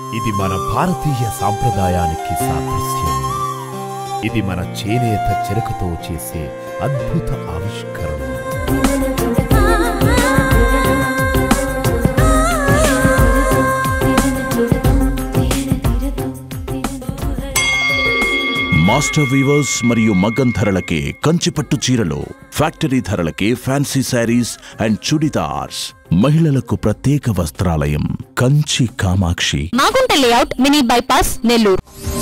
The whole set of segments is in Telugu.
ఇది మన భారతీయ సాంప్రదాయానికి సాదృశ్యం ఇది మన చేనేత చెరకుతో చేసే అద్భుత ఆవిష్కరణ మాస్టర్ వీవర్స్ మరియు మగ్గం ధరలకే కంచిపట్టు చీరలు ఫ్యాక్టరీ ధరలకే ఫ్యాన్సీ శారీస్ అండ్ చుడిదార్స్ మహిళలకు ప్రత్యేక వస్త్రాలయం Kanchi Kamakshi Magunta layout mini bypass Nellore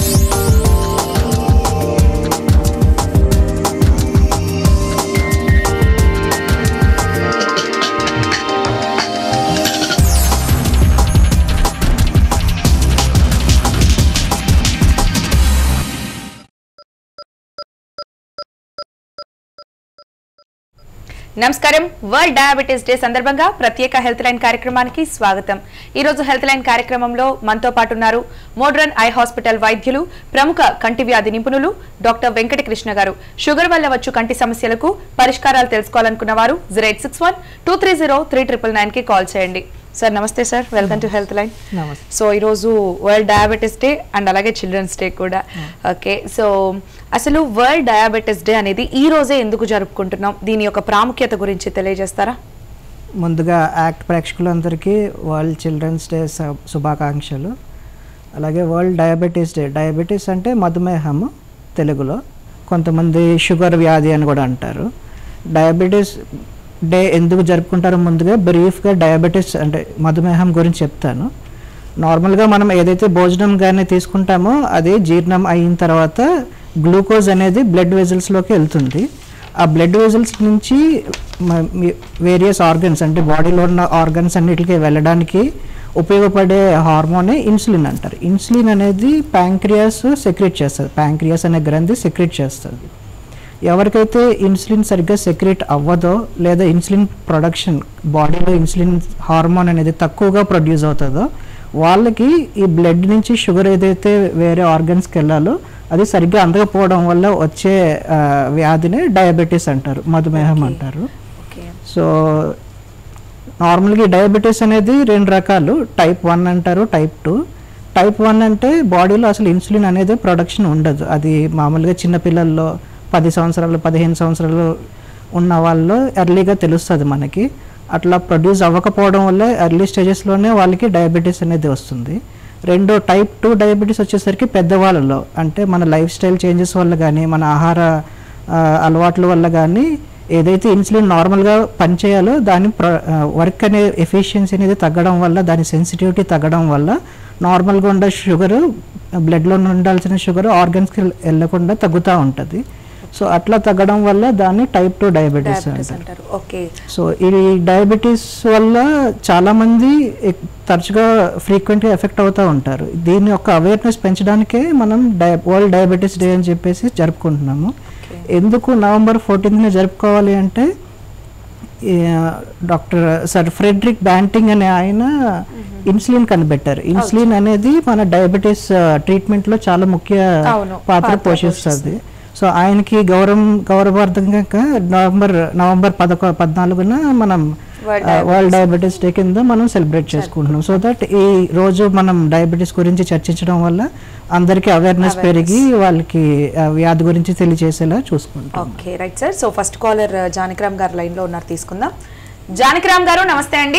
నమస్కారం వరల్డ్ డయాబెటీస్ డే సందర్భంగా ప్రత్యేక హెల్త్ లైన్ కార్యక్రమానికి స్వాగతం ఈ రోజు హెల్త్ లైన్ కార్యక్రమంలో మనతో పాటు ఉన్నారు మోడ్రన్ ఐ హాస్పిటల్ వైద్యులు ప్రముఖ కంటి వ్యాధి నిపుణులు డాక్టర్ వెంకటకృష్ణ గారు షుగర్ వల్ల వచ్చు కంటి సమస్యలకు పరిష్కారాలు తెలుసుకోవాలనుకున్న వారు zero eight six one two three zero three triple nine కి కాల్ చేయండి సార్ నమస్తే sir welcome to health line నమస్తే. సో ఈరోజు వరల్డ్ డయాబెటీస్ డే అండ్ అలాగే చిల్డ్రన్స్ డే కూడా ఓకే సో అసలు వరల్డ్ డయాబెటీస్ డే అనేది ఈ రోజే ఎందుకు జరుపుకుంటున్నాం దీని యొక్క ప్రాముఖ్యత గురించి తెలియజేస్తారా ముందుగా యాక్ట్ ప్రేక్షకులందరికీ వరల్డ్ చిల్డ్రన్స్ డే శు- శుభాకాంక్షలు అలాగే వరల్డ్ డయాబెటీస్ డే డయాబెటీస్ అంటే మధుమేహము తెలుగులో కొంతమంది షుగర్ వ్యాధి అని కూడా అంటారు డయాబెటీస్ డే ఎందుకు జరుపుకుంటారో ముందుగా బ్రీఫ్గా డయాబెటీస్ అంటే మధుమేహం గురించి చెప్తాను నార్మల్గా మనం ఏదైతే భోజనం కానీ తీసుకుంటామో అది జీర్ణం అయిన తర్వాత గ్లూకోజ్ అనేది బ్లడ్ వెజల్స్లోకి వెళ్తుంది ఆ బ్లడ్ వెజల్స్ నుంచి వేరియస్ ఆర్గన్స్ అంటే బాడీలో ఉన్న ఆర్గన్స్ అన్నిటికీ వెళ్ళడానికి ఉపయోగపడే హార్మోనే ఇన్సులిన్ అంటారు ఇన్సులిన్ అనేది ప్యాంక్రియాస్ సెక్రెట్ చేస్తుంది ప్యాంక్రియాస్ అనే గ్రంథి సెక్రెట్ చేస్తుంది ఎవరికైతే ఇన్సులిన్ సరిగ్గా సెక్రెట్ అవ్వదో లేదా ఇన్సులిన్ ప్రొడక్షన్ బాడీలో ఇన్సులిన్ హార్మోన్ అనేది తక్కువగా ప్రొడ్యూస్ అవుతుందో వాళ్ళకి ఈ బ్లడ్ నుంచి షుగర్ ఏదైతే వేరే ఆర్గన్స్కి వెళ్ళాలో అది సరిగ్గా అందకపోవడం వల్ల వచ్చే ఆ, వ్యాధిని డయాబెటీస్ అంటారు మధుమేహం అంటారు ఓకే సో నార్మల్గా ఈ డయాబెటీస్ అనేది రెండు రకాలు టైప్ వన్ అంటారు టైప్ టూ టైప్ వన్ అంటే బాడీలో అసలు ఇన్సులిన్ అనేది ప్రొడక్షన్ ఉండదు అది మామూలుగా చిన్నపిల్లల్లో పది సంవత్సరాలు పదిహేను సంవత్సరాలు ఉన్న వాళ్ళు ఎర్లీగా తెలుస్తుంది మనకి అట్లా ప్రొడ్యూస్ అవ్వకపోవడం వల్ల ఎర్లీ స్టేజెస్లోనే వాళ్ళకి డయాబెటీస్ అనేది వస్తుంది రెండో టైప్ టూ డయాబెటీస్ వచ్చేసరికి పెద్దవాళ్ళలో అంటే మన లైఫ్ స్టైల్ చేంజెస్ వల్ల కానీ మన ఆహార ఆ, అలవాట్ల వల్ల కానీ ఏదైతే ఇన్సులిన్ నార్మల్గా పనిచేయాలో దాని వర్క్ అనే ఎఫిషియన్సీ అనేది తగ్గడం వల్ల దాని సెన్సిటివిటీ తగ్గడం వల్ల నార్మల్గా ఉండే షుగర్ బ్లడ్లో ఉండాల్సిన షుగర్ ఆర్గన్స్కి వెళ్ళకుండా తగ్గుతూ ఉంటుంది సో అట్లా తగ్గడం వల్ల దాన్ని టైప్ టూ డయాబెటీస్ డయాబెటీస్ అంటారు అంటారు ఓకే సో ఈ డయాబెటీస్ వల్ల చాలామంది ఎక్- తరచుగా ఫ్రీక్వెంట్గా ఎఫెక్ట్ అవుతూ ఉంటారు దీని యొక్క అవేర్నెస్ పెంచడానికే మనం డయ వరల్డ్ డయాబెటీస్ డే అని చెప్పేసి జరుపుకుంటున్నాము ఎందుకు నవంబర్ ఫోర్టీన్త్ని జరుపుకోవాలి అంటే ఈ, డాక్టర్ సర్ ఫ్రెడ్రిక్ బ్యాంటింగ్ అనే ఆయన ఇన్సులిన్ కనిపెట్టారు ఇన్సులిన్ అనేది మన డయాబెటీస్ ట్రీట్మెంట్లో చాలా ముఖ్య అవును, పాత్ర పాత్ర పోషిస్తుంది సో ఆయనకి గౌరవం గౌరవార్థంగా నవంబర్ నవంబర్ పదకొ పద్నాలుగున మనం World వరల్డ్ డయాబెటీస్ డే కింద మనం సెలబ్రేట్ చేసుకుంటున్నాం సో దట్ ఈ రోజు మనం డయాబెటీస్ గురించి చర్చించడం వల్ల అందరికీ అవేర్నెస్ పెరిగి వాళ్ళకి ఆ, వ్యాధి గురించి తెలియజేసేలా చూసుకుంటాం okay right sir so first caller Janakiram garu line లో ఉన్నారు తీసుకుందాం జానకిరామ్ గారు నమస్తే అండి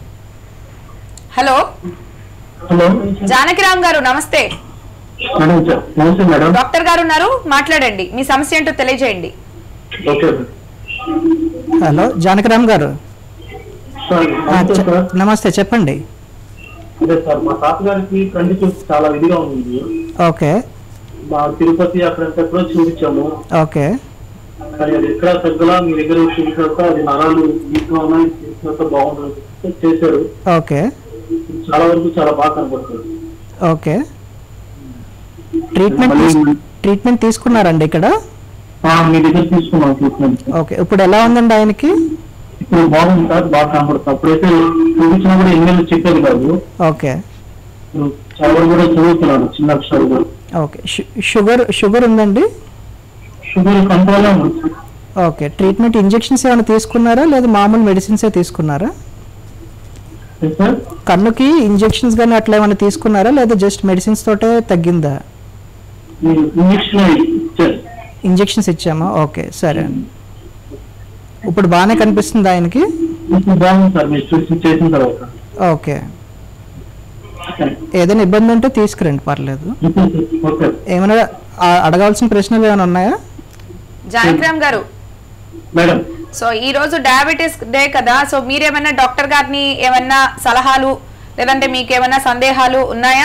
హలో హలో జానకిరామ్ గారు నమస్తే మేడం చె- నమస్తే మేడం డాక్టర్ గారు ఉన్నారు మాట్లాడండి మీ సమస్య ఏంటో తెలియజేయండి ఓకే హలో జానకరామ్ గారు సార్ ఆ, నమస్తే చె- సార్ నమస్తే చెప్పండి అదే సార్ మా తాతగారికి కంటి చూపు చాలా ఇదిగా ఉంది ఓకే మా తిరుపతి అక్కడంతా కూడా చూపించాము ఓకే కానీ అది ఎక్కడ తగ్గలా మీ దగ్గర చూపించాక అది నరాలు వీక్గా ఉన్నాయి చూసినాక బాగుంటుంది చేశారు ఓకే చాలా వరకు చాలా బాగా కనబడుతుంది ఓకే ట్రీట్మెంట్ మళ్ళీ- ట్రీట్మెంట్ తీసుకున్నారండి ఇక్కడ ఆ, మీ దగ్గర తీసుకున్నాం ట్రీట్మెంట్ ఓకే ఇప్పుడు ఎలా ఉందండి ఆయనకి ఇప్పుడు బాగుంది సార్ బాగా కనబడుతుంది అప్పుడైతే చూపించినా కూడా ఎన్నెళ్ళు చెప్పేది కాదు ఓకే ఇప్పుడు చాలా వరకు కూడా చదువుతున్నాడు చిన్న అక్షరాలు కూడా ఓకే షు- షుగర్ షుగర్ ఉందండి షుగర్ కంట్రోల్ ఉంది సార్. ఓకే ట్రీట్మెంట్ ఇంజెక్షన్స్ ఏమైనా తీసుకున్నారా లేదా మామూలు మెడిసిన్సే తీసుకున్నారా సార్ కన్నుకి ఇంజెక్షన్స్ కానీ అట్లా ఏమైనా తీసుకున్నారా లేదా జస్ట్ మెడిసిన్స్ తోటే తగ్గిందా ఇంజక్షన్ ఇచ్చారు ఇంజెక్షన్స్ ఇచ్చామా ఓకే సరే అండి ఇప్పుడు బాగానే కనిపిస్తుంది ఆయనకి ఇప్పుడు బాగుంది సార్ మీరు చూసి చేసిన తర్వాత ఓకే ఏదైనా ఇబ్బంది ఉంటే తీసుకురండి పర్లేదు ఓకే ఏమైనా ఆ- అడగాల్సిన ప్రశ్నలు ఏమైనా ఉన్నాయా జానకిరామ్ గారు మేడం సో ఈ రోజు డయాబెటీస్ డే కదా సో మీరేమైనా డాక్టర్ గారిని ఏమైనా సలహాలు లేదంటే మీకు ఏమైనా సందేహాలు ఉన్నాయా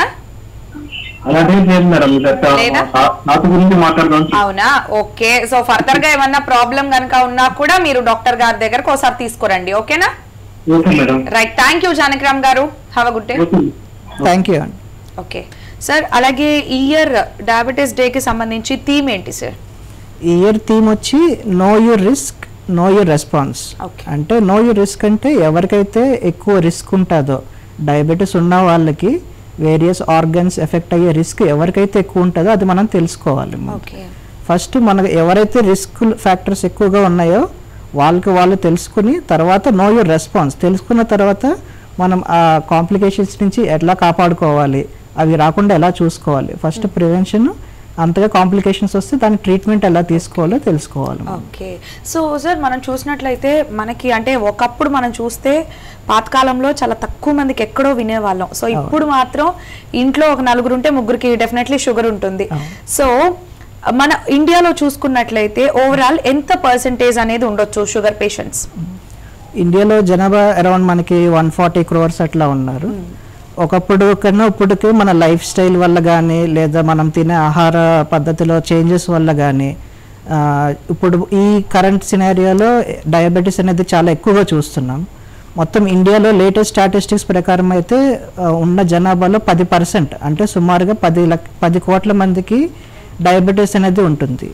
అలాంటివి లేదు మేడం లేదా? నాతో గురించి మాట్లాడదాం అవునా ఓకే సో ఫర్దర్ గా ఏమన్నా ప్రాబ్లం కనుక ఉన్నా కూడా మీరు డాక్టర్ గారి దగ్గరకు ఒకసారి తీసుకురండి ఓకేనా okay madam right thank you Janakiram garu have a good day okay thank you అండి ఓకే సార్ అలాగే ఈ ఇయర్ డయాబెటీస్ డే కి సంబంధించి థీమ్ ఏంటి సార్ ఈ ఇయర్ థీమ్ వచ్చి know your risk know your response Okay. అంటే నో యూర్ రిస్క్ అంటే ఎవరికైతే ఎక్కువ రిస్క్ ఉంటుందో డయాబెటీస్ ఉన్న వాళ్ళకి వేరియస్ ఆర్గన్స్ ఎఫెక్ట్ అయ్యే రిస్క్ ఎవరికైతే ఎక్కువ ఉంటుందో అది మనం తెలుసుకోవాలి ఓకే ఫస్ట్ మనకు ఎవరైతే రిస్క్ ఫ్యాక్టర్స్ ఎక్కువగా ఉన్నాయో వాళ్ళకి వాళ్ళు తెలుసుకుని తర్వాత నో యూర్ రెస్పాన్స్ తెలుసుకున్న తర్వాత మనం ఆ కాంప్లికేషన్స్ నుంచి ఎట్లా కాపాడుకోవాలి అవి రాకుండా ఎలా చూసుకోవాలి ఫస్ట్ ప్రివెన్షన్ అంతగా కాంప్లికేషన్స్ వస్తే దాని ట్రీట్మెంట్ ఎలా తీసుకోవాలో తెలుసుకోవాలి మనం. ఓకే సో సార్ మనం చూసినట్లయితే మనకి అంటే ఒకప్పుడు మనం చూస్తే పాతకాలంలో చాలా తక్కువ మందికి ఎక్కడో వినేవాళ్ళం సో ఇప్పుడు మాత్రం ఇంట్లో ఒక నలుగురు ఉంటే ముగ్గురికి డెఫినెట్లీ షుగర్ ఉంటుంది సో మన ఇండియాలో చూసుకున్నట్లయితే ఓవరాల్ ఎంత పర్సంటేజ్ అనేది ఉండొచ్చు షుగర్ పేషెంట్స్ ఇండియాలో జనాభా అరౌండ్ మనకి వన్ ఫార్టీ క్రోర్స్ అట్లా ఉన్నారు ఒకప్పుడు కన్నా ఇప్పటికి మన లైఫ్ స్టైల్ వల్ల కానీ లేదా మనం తినే ఆహార పద్ధతిలో చేంజెస్ వల్ల కానీ ఇప్పుడు ఈ కరెంట్ సినారియోలో డయాబెటీస్ అనేది చాలా ఎక్కువగా చూస్తున్నాం మొత్తం ఇండియాలో లేటెస్ట్ స్టాటిస్టిక్స్ ప్రకారం అయితే ఆ, ఉన్న జనాభాలో పది పర్సెంట్ అంటే సుమారుగా పది లక్ పది కోట్ల మందికి డయాబెటీస్ అనేది ఉంటుంది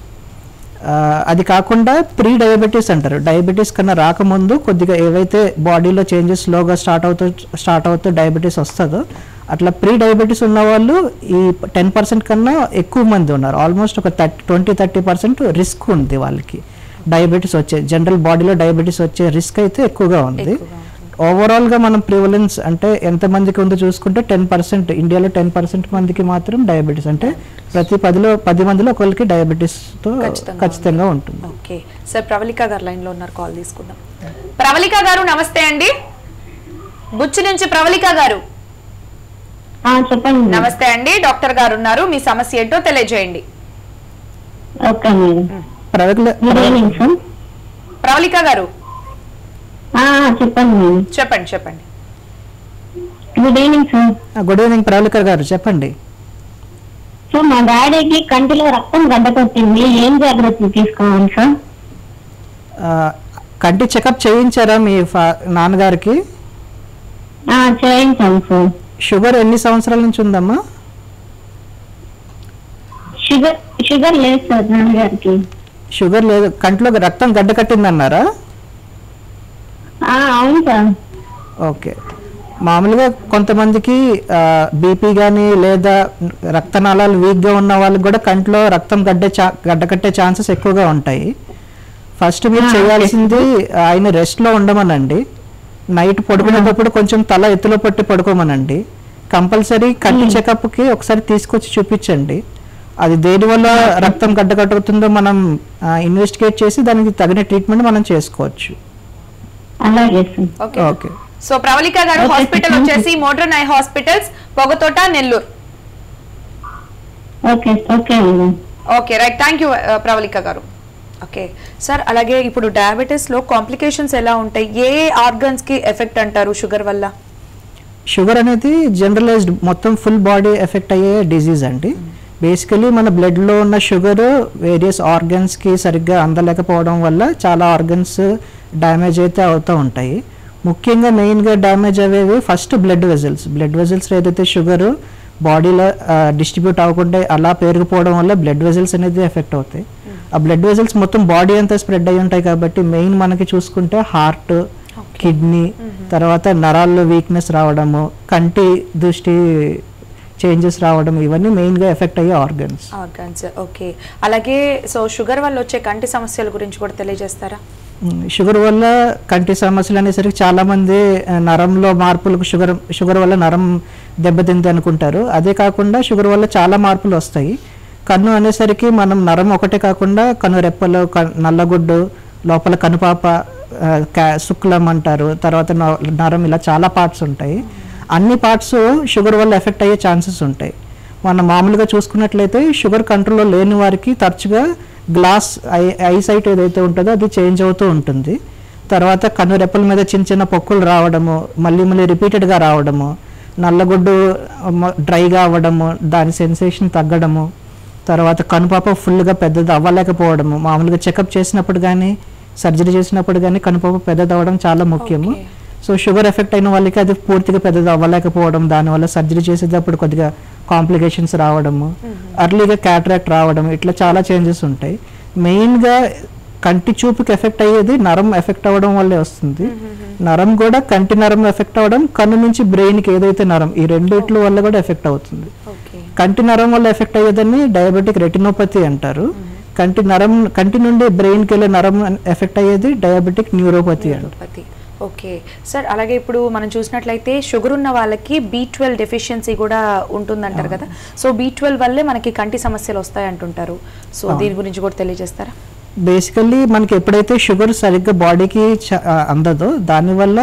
ఆ, అది కాకుండా ప్రీ డయాబెటీస్ అంటారు డయాబెటీస్ కన్నా రాకముందు కొద్దిగా ఏవైతే బాడీలో చేంజెస్ స్లోగా స్టార్ట్ అవుతూ స్టార్ట్ అవుతూ డయాబెటీస్ వస్తుందో అట్లా ప్రీ డయాబెటీస్ ఉన్న వాళ్ళు ఈ టెన్ పర్సెంట్ కన్నా ఎక్కువ మంది ఉన్నారు ఆల్మోస్ట్ ఒక thirty twenty thirty percent risk ఉంది వాళ్ళకి డయాబెటీస్ వచ్చే జనరల్ బాడీలో డయాబెటీస్ వచ్చే రిస్క్ అయితే ఎక్కువగా ఉంది ఓవరాల్ గా మనం ప్రివలెన్స్ అంటే ఎంత మందికి ఉందో చూసుకుంటే టెన్ పర్సెంట్ ఇండియాలో టెన్ పర్సెంట్ మందికి మాత్రం డయాబెటీస్ అంటే ప్రతి పదిలో పది మందిలో ఒకరికి డయాబెటీస్ తో ఖచ్చితంగా ఖచ్చితంగా ఉంటుంది ఓకే సార్ ప్రవళిక గారు లైన్ లో ఉన్నారు కాల్ తీసుకుందాం ప్రవళిక గారు నమస్తే అండి బుచ్చి నుంచి ప్రవళిక గారు ఆ, చెప్పండి మేడం. నమస్తే అండి డాక్టర్ గారు ఉన్నారు మీ సమస్య ఏంటో తెలియజేయండి ఓకే మేడం ప్రవక్ల- good evening sir Pravalika garu ఆ, చెప్పండి మేడం చెప్పండి చెప్పండి గుడ్ ఈవినింగ్ సార్ ఆ, గుడ్ ఈవినింగ్ ప్రవళిక గారు చెప్పండి సార్ మా డాడీకి కంటిలో రక్తం గడ్డకొచ్చింది ఏం జాగ్రత్తలు తీసుకోవాలి సార్ ఆ, కంటి చెకప్ చేయించారా మీ ఫా- నాన్నగారికి ఆ, చేయించాం సార్ షుగర్ ఎన్ని సంవత్సరాల నుంచి ఉందమ్మా షుగర్ షుగర్ లేదు సార్ నాన్నగారికి షుగర్ లేదు కంట్లో రక్తం గడ్డ కట్టిందన్నారా ఆ, అవును సార్ ఓకే మామూలుగా కొంతమందికి బీపీ కానీ లేదా రక్తనాళాలు వీక్గా ఉన్న వాళ్ళకి కూడా కంట్లో రక్తం గడ్డే చా గడ్డ కట్టే ఛాన్సెస్ ఎక్కువగా ఉంటాయి ఫస్ట్ మీరు చేయాల్సింది ఆయన రెస్ట్లో ఉండమనండి నైట్ పడుకునేటప్పుడు కొంచెం తల ఎత్తులో పట్టి పడుకోమనండి కంపల్సరీ కంటి చెకప్కి ఒకసారి తీసుకొచ్చి చూపించండి అది దేని వల్ల రక్తం గడ్డ కట్టుతుందో మనం ఇన్వెస్టిగేట్ చేసి దానికి తగిన ట్రీట్మెంట్ మనం చేసుకోవచ్చు అలాగే sir okay okay so Pravalika garu Okay, hospital thank you. వచ్చేసి modern eye hospitals Pogathota Nellore okay okay madam okay right thank you Pravalika garu okay sir అలాగే ఇప్పుడు డయాబెటీస్ లో కాంప్లికేషన్స్ ఎలా ఉంటాయి ఏ ఆర్గన్స్ కి ఎఫెక్ట్ అంటారు షుగర్ వల్ల షుగర్ అనేది జనరలైజ్డ్ మొత్తం ఫుల్ బాడీ ఎఫెక్ట్ అయ్యే డిజీజ్ అండి బేసికలీ మన బ్లడ్లో ఉన్న షుగర్ వేరియస్ ఆర్గన్స్కి సరిగ్గా అందలేకపోవడం వల్ల చాలా ఆర్గన్స్ డ్యామేజ్ అయితే అవుతూ ఉంటాయి ముఖ్యంగా మెయిన్గా డ్యామేజ్ అయ్యేవి first blood vessels blood vessels ఏదైతే షుగర్ బాడీలో డిస్ట్రిబ్యూట్ అవ్వకుండా అలా పెరిగిపోవడం వల్ల బ్లడ్ వెజల్స్ అనేది ఎఫెక్ట్ అవుతాయి ఆ బ్లడ్ వెజల్స్ మొత్తం బాడీ అంతా స్ప్రెడ్ అయి ఉంటాయి కాబట్టి మెయిన్ మనకి చూసుకుంటే హార్ట్ కిడ్నీ తర్వాత నరాల్లో వీక్నెస్ రావడము కంటి దృష్టి చేంజెస్ రావడం ఇవన్నీ మెయిన్గా ఎఫెక్ట్ అయ్యే ఆర్గన్స్ ఆర్గన్స్ ఓకే అలాగే సో షుగర్ వల్ల వచ్చే కంటి సమస్యల గురించి కూడా తెలియజేస్తారా మ్, షుగర్ వల్ల కంటి సమస్యలు అనేసరికి చాలామంది ఆ, నరంలో మార్పులకు షుగర్ షుగర్ వల్ల నరం దెబ్బతింది అనుకుంటారు అదే కాకుండా షుగర్ వల్ల చాలా మార్పులు వస్తాయి కన్ను అనేసరికి మనం నరం ఒకటే కాకుండా కన్ను రెప్పలు క- నల్లగుడ్డు లోపల కనుపాప ఆ, కా- శుక్లం అంటారు తర్వాత న- నరం ఇలా చాలా పార్ట్స్ ఉంటాయి అన్ని పార్ట్స్ షుగర్ వల్ల ఎఫెక్ట్ అయ్యే ఛాన్సెస్ ఉంటాయి మనం మామూలుగా చూసుకున్నట్లయితే షుగర్ కంట్రోల్లో లేని వారికి తరచుగా గ్లాస్ ఐ ఐసైట్ ఏదైతే ఉంటుందో అది చేంజ్ అవుతూ ఉంటుంది తర్వాత కన్ను రెప్పల మీద చిన్న చిన్న పొక్కులు రావడము మళ్ళీ మళ్ళీ రిపీటెడ్గా రావడము నల్లగొడ్డు డ్రైగా అవ్వడము దాని సెన్సేషన్ తగ్గడము తర్వాత కనుపాప ఫుల్గా పెద్దది అవ్వలేకపోవడము మామూలుగా చెకప్ చేసినప్పుడు కానీ సర్జరీ చేసినప్పుడు కానీ కనుపాప పెద్దది అవ్వడం చాలా ముఖ్యము Okay. సో షుగర్ ఎఫెక్ట్ అయిన వాళ్ళకి అది పూర్తిగా పెద్దది అవ్వలేకపోవడం దానివల్ల సర్జరీ చేసేటప్పుడు కొద్దిగా కాంప్లికేషన్స్ రావడము అర్లీగా క్యాటరాక్ట్ రావడం ఇట్లా చాలా చేంజెస్ ఉంటాయి మెయిన్గా కంటి చూపుకి ఎఫెక్ట్ అయ్యేది నరం ఎఫెక్ట్ అవ్వడం వల్లే వస్తుంది నరం కూడా కంటి నరం ఎఫెక్ట్ అవ్వడం కన్ను నుంచి బ్రెయిన్కి ఏదైతే నరం ఈ రెండిట్ల వల్ల కూడా ఎఫెక్ట్ అవుతుంది ఓకే కంటి నరం వల్ల ఎఫెక్ట్ అయ్యేదని డయాబెటిక్ రెటినోపతి అంటారు కంటి నరం కంటి నుండి బ్రెయిన్కి వెళ్ళే నరం ఎఫెక్ట్ అయ్యేది డయాబెటిక్ న్యూరోపతి అంటారు న్యూరోపతి ఓకే సార్ అలాగే ఇప్పుడు మనం చూసినట్లయితే షుగర్ ఉన్న వాళ్ళకి బీ ట్వెల్వ్ డెఫిషియన్సీ కూడా ఉంటుందంటారు కదా సో బీ ట్వెల్వ్ వల్లే మనకి కంటి సమస్యలు వస్తాయి అంటుంటారు సో దీని గురించి కూడా తెలియజేస్తారా బేసికల్లీ మనకి ఎప్పుడైతే షుగర్ సరిగ్గా బాడీకి చ- ఆ, అందదో దానివల్ల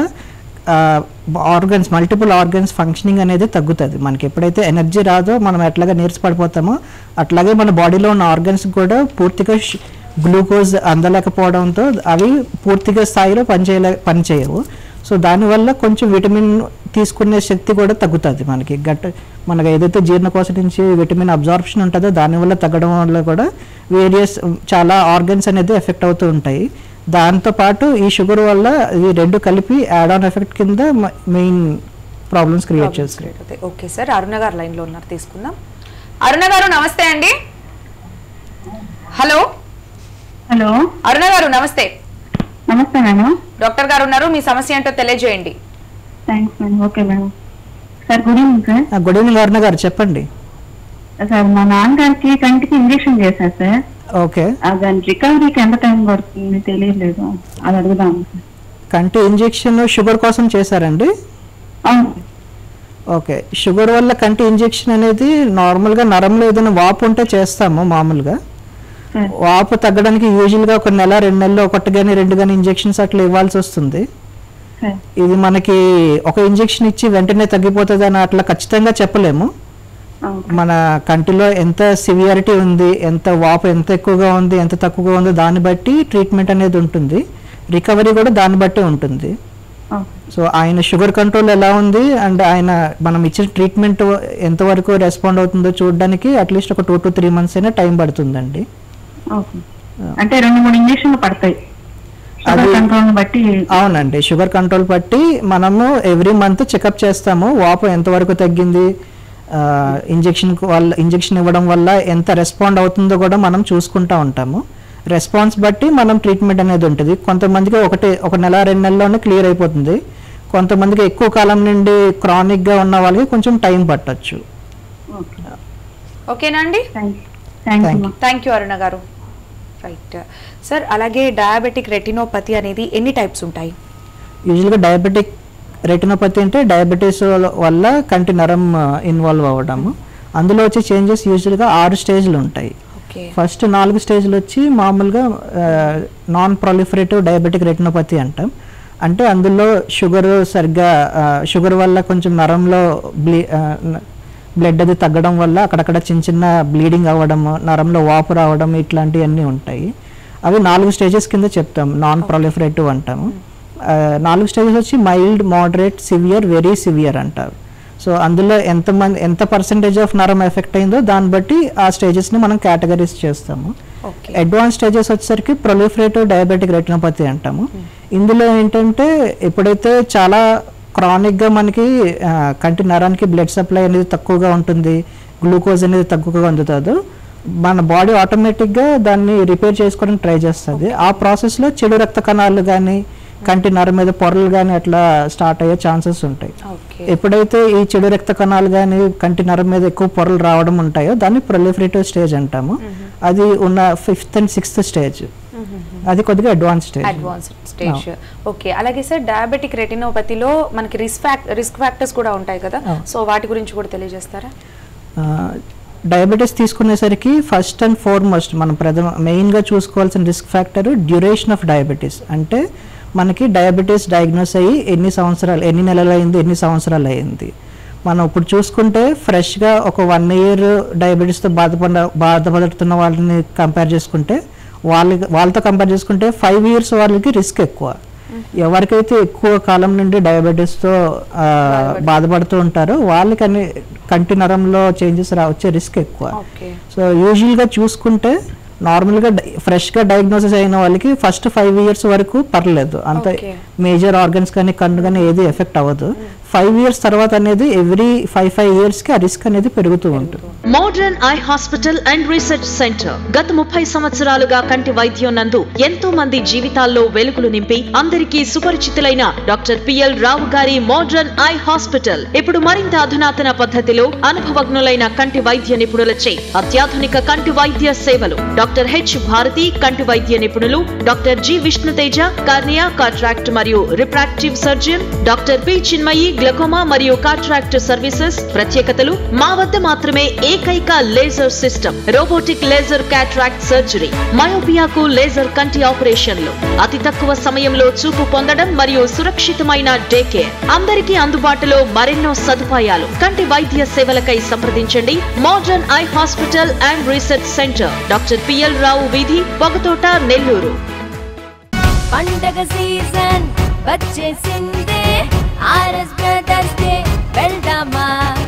ఆర్గన్స్ మల్టిపుల్ ఆర్గన్స్ ఫంక్షనింగ్ అనేది తగ్గుతుంది మనకి ఎప్పుడైతే ఎనర్జీ రాదో మనం ఎట్లాగా నీరసపడిపోతామో అట్లాగే మన బాడీలో ఉన్న ఆర్గన్స్ కూడా పూర్తిగా గ్లూకోజ్ అందలేకపోవడంతో అవి పూర్తిగా స్థాయిలో పనిచేయలే పనిచేయవు సో దానివల్ల కొంచెం విటమిన్ తీసుకునే శక్తి కూడా తగ్గుతుంది మనకి గట్ మనకి ఏదైతే జీర్ణకోశ నుంచి విటమిన్ అబ్జార్ప్షన్ ఉంటుందో దానివల్ల తగ్గడం వల్ల కూడా వేరియస్ చాలా ఆర్గన్స్ అనేది ఎఫెక్ట్ అవుతూ ఉంటాయి దాంతోపాటు ఈ షుగర్ వల్ల ఈ రెండు కలిపి యాడ్ ఆన్ ఎఫెక్ట్ కింద మెయిన్ ప్రాబ్లమ్స్ క్రియేట్ చేస్తాయి okay sir Aruna garu line లో ఉన్నారు తీసుకుందాం అరుణ గారు నమస్తే అండి హలో హలో అరుణ గారు నమస్తే నమస్తే మేడం డాక్టర్ గారు ఉన్నారు మీ సమస్య ఏంటో తెలియజేయండి thanks madam okay madam sir good evening sir good evening Aruna garu చెప్పండి సార్ మా నాన్నగారికి కంటికి ఇంజెక్షన్ చేశారు సార్ ఓకే ఆ దాని రికవరీకి ఎంత టైం పడుతుంది తెలియలేదు అది అడుగుదాం సార్ కంటి ఇంజెక్షన్ షుగర్ కోసం చేశారండి అవును ఓకే షుగర్ వల్ల కంటి ఇంజెక్షన్ అనేది నార్మల్గా నరంలో ఏదైనా వాపు ఉంటే చేస్తాము మామూలుగా సార్ వాపు తగ్గడానికి యూజువల్గా ఒక నెల రెండు నెలలు ఒకటి కానీ రెండు కానీ ఇంజెక్షన్స్ అట్లా ఇవ్వాల్సి వస్తుంది సార్ ఇది మనకి ఒక ఇంజెక్షన్ ఇచ్చి వెంటనే తగ్గిపోతుంది అని అట్లా ఖచ్చితంగా చెప్పలేము అవును మన కంటిలో ఎంత సివియారిటీ ఉంది ఎంత వాపు ఎంత ఎక్కువగా ఉంది ఎంత తక్కువగా ఉందో దాన్ని బట్టి ట్రీట్మెంట్ అనేది ఉంటుంది రికవరీ కూడా దాన్ని బట్టే ఉంటుంది ఓకే సో ఆయన షుగర్ కంట్రోల్ ఎలా ఉంది అండ్ ఆయన మనం ఇచ్చిన ట్రీట్మెంట్ ఎంతవరకు రెస్పాండ్ అవుతుందో చూడడానికి అట్లీస్ట్ ఒక టూ టు త్రీ మంత్స్ అయినా టైం పడుతుందండి ఓకే అంటే రెండు మూడు ఇంజక్షన్లు పడతాయి షుగర్ అది- కంట్రోల్ బట్టి అవునండి షుగర్ కంట్రోల్ బట్టి మనము ఎవ్రీ మంత్ చెకప్ చేస్తాము వాపు ఎంతవరకు తగ్గింది ఇంజెక్షన్ వల్ల ఇంజెక్షన్ ఇవ్వడం వల్ల ఎంత రెస్పాండ్ అవుతుందో కూడా మనం చూసుకుంటా ఉంటాము రెస్పాన్స్ బట్టి మనం ట్రీట్మెంట్ అనేది ఉంటుంది కొంతమందికి ఒకటి ఒక నెల రెండు నెలల్లోనే క్లియర్ అయిపోతుంది కొంతమందికి ఎక్కువ కాలం నుండి క్రానిక్గా ఉన్న వాళ్ళకి కొంచెం టైం పట్టొచ్చు ఓకే ఓకేనా అండి thank thank Thank you thank you Aruna garu right sir అలాగే డయాబెటిక్ రెటినోపతి అనేది ఎన్ని టైప్స్ ఉంటాయి యూజువల్గా డయాబెటిక్ రెటినోపతి అంటే డయాబెటీస్ వల్ల కంటి నరం ఇన్వాల్వ్ అవ్వడము అందులో వచ్చే చేంజెస్ యూజువల్గా ఆరు స్టేజ్లు ఉంటాయి ఓకే ఫస్ట్ నాలుగు స్టేజ్లు వచ్చి మామూలుగా నాన్ ప్రొలిఫరేటివ్ డయాబెటిక్ రెటినోపతి అంటాం అంటే అందులో షుగర్ సరిగ్గా షుగర్ వల్ల కొంచెం నరంలో బ్లీ బ్లడ్ అది తగ్గడం వల్ల అక్కడక్కడ చిన్న చిన్న బ్లీడింగ్ అవ్వడము నరంలో వాపు రావడం ఇట్లాంటివన్నీ ఉంటాయి అవి నాలుగు స్టేజెస్ కింద చెప్తాం నాన్ ప్రొలిఫరేటివ్ అంటాము ఆ, నాలుగు స్టేజెస్ వచ్చి mild moderate severe very severe అంటారు సో అందులో ఎంతమంది ఎంత పర్సంటేజ్ ఆఫ్ నరం ఎఫెక్ట్ అయిందో దాన్ని బట్టి ఆ స్టేజెస్ని మనం కేటగరీస్ చేస్తాము ఓకే అడ్వాన్స్ స్టేజెస్ వచ్చేసరికి ప్రొలిఫరేటివ్ డయాబెటిక్ రెటినోపతి అంటాము ఇందులో ఏంటంటే ఎప్పుడైతే చాలా క్రానిక్గా మనకి ఆ, కంటి నరానికి బ్లడ్ సప్లై అనేది తక్కువగా ఉంటుంది గ్లూకోజ్ అనేది తక్కువగా అందుతుందో మన బాడీ ఆటోమేటిక్గా దాన్ని రిపేర్ చేసుకోవడానికి ట్రై చేస్తుంది ఆ ప్రాసెస్లో చెడు రక్త కణాలు కానీ కంటి నరం మీద పొరలు కానీ అట్లా స్టార్ట్ అయ్యే ఛాన్సెస్ ఉంటాయి ఓకే ఎప్పుడైతే ఈ చెడు రక్త కణాలు కానీ కంటి నరం మీద ఎక్కువ పొరలు రావడం ఉంటాయో దాన్ని ప్రొలిఫరేటివ్ స్టేజ్ అంటాము అది ఉన్న ఫిఫ్త్ అండ్ సిక్స్త్ స్టేజ్ అది కొద్దిగా advance stage advanced stage okay అలాగే సార్ డయాబెటిక్ రెటినోపతిలో మనకి రిస్క్ ఫ్యాక్ రిస్క్ ఫ్యాక్టర్స్ కూడా ఉంటాయి కదా అవును. సో వాటి గురించి కూడా తెలియజేస్తారా డయాబెటీస్ తీసుకునేసరికి ఫస్ట్ అండ్ ఫార్మోస్ట్ మనం ప్రథమ మెయిన్గా చూసుకోవాల్సిన risk factor duration of diabetes అంటే మనకి డయాబెటీస్ డయాగ్నోస్ అయ్యి ఎన్ని సంవత్సరాలు ఎన్ని నెలలు అయింది ఎన్ని సంవత్సరాలు అయింది మనం ఇప్పుడు చూసుకుంటే ఫ్రెష్గా ఒక వన్ ఇయర్ డయాబెటీస్తో బాధపడ బాధపడుతున్న వాళ్ళని కంపేర్ చేసుకుంటే వాళ్ళ వాళ్ళతో కంపేర్ చేసుకుంటే ఫైవ్ ఇయర్స్ వాళ్ళకి రిస్క్ ఎక్కువ ఎవరికైతే ఎక్కువ కాలం నుండి డయాబెటీస్తో ఆ, బాధపడుతూ ఉంటారో వాళ్ళకి అన్ని కంటి నరంలో చేంజెస్ రా వచ్చే రిస్క్ ఎక్కువ ఓకే సో యూజువల్గా చూసుకుంటే నార్మల్గా ఫ్రెష్గా డయాగ్నోసిస్ అయిన వాళ్ళకి ఫస్ట్ ఫైవ్ ఇయర్స్ వరకు పర్లేదు అంత Okay. మేజర్ ఆర్గన్స్ కానీ కన్ను కానీ ఏది ఎఫెక్ట్ అవ్వదు ఫైవ్ ఇయర్స్ తర్వాత అనేది ఎవ్రీ ఫైవ్ ఫైవ్ ఇయర్స్కి ఆ రిస్క్ అనేది పెరుగుతూ ఉంటుంది modern eye hospital and research centre గత ముప్పై సంవత్సరాలుగా కంటి వైద్యం నందు ఎంతో మంది జీవితాల్లో వెలుగులు నింపి అందరికీ సుపరిచితులైన డాక్టర్ పిఎల్ రావు గారి మోడ్రన్ ఐ హాస్పిటల్ ఇప్పుడు మరింత అధునాతన పద్ధతిలో అనుభవజ్ఞులైన కంటి వైద్య నిపుణులచే అత్యాధునిక కంటి వైద్య సేవలు డాక్టర్ హెచ్ భారతి కంటి వైద్య నిపుణులు doctor G Vishnuteja cornea cataract మరియు refractive surgeon doctor P Chinmayi glaucoma మరియు కాట్రాక్ట్ సర్వీసెస్ ప్రత్యేకతలు మా వద్ద మాత్రమే ఏకైక laser system robotic laser cataract surgery మయోపియాకు లేజర్ కంటి ఆపరేషన్లు అతి తక్కువ సమయంలో చూపు పొందడం మరియు సురక్షితమైన డే కేర్ అందరికీ అందుబాటులో మరెన్నో సదుపాయాలు కంటి వైద్య సేవలకై సంప్రదించండి modern eye hospital and research centre doctor PL Rao వీధి పొగతోట నెల్లూరు పండగ సీజన్ వచ్చేసిందే ఆర్ఎస్ బ్రదర్స్ డే వెళ్దామా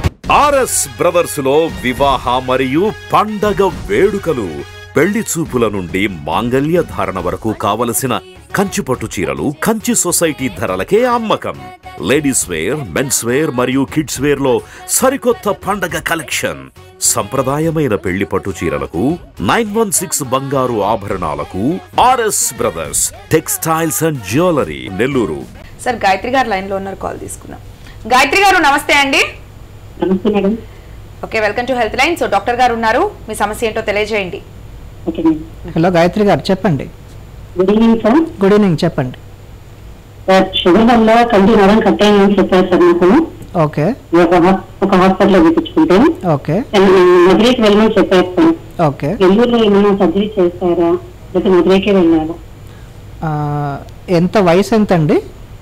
ఆర్ఎస్ బ్రదర్స్ లో వివాహ మరియు పండగ వేడుకలు పెళ్లి చూపుల నుండి మాంగల్య ధారణ వరకు కావలసిన కంచి పట్టు చీరలు కంచి సొసైటీ ధరలకే అమ్మకం లేడీస్ వేర్ మెన్స్ వేర్ మరియు కిడ్స్ వేర్ లో సరికొత్త పండగ కలెక్షన్ సంప్రదాయమైన పెళ్లి పట్టు చీరలకు నైన్ వన్ సిక్స్ బంగారు ఆభరణాలకు RS brothers textiles and jewellery Nellore sir Gayatri garu line లో ఉన్నారు కాల్ తీసుకుందాం గాయత్రి గారు నమస్తే అండి నమస్తే madam okay welcome to health line so doctor గారు ఉన్నారు మీ సమస్య ఏంటో తెలియజేయండి okay madam hello Gayatri garu చెప్పండి good evening sir good evening చెప్పండి సార్ షుగర్ వల్ల కంటి నరం కట్ అయిందని చెప్పారు సార్ నాకు ఓకే ఒక హాస్- ఒక హాస్పిటల్లో చూపించుకుంటే ఓకే మధురైకి వెళ్ళమని చెప్పారు సార్ ఓకే నెల్లూరులో ఏమైనా సర్జరీ చేస్తారా లేకపోతే మధురైకే వెళ్ళారా ఆ, ఎంత వయసు ఎంత అండి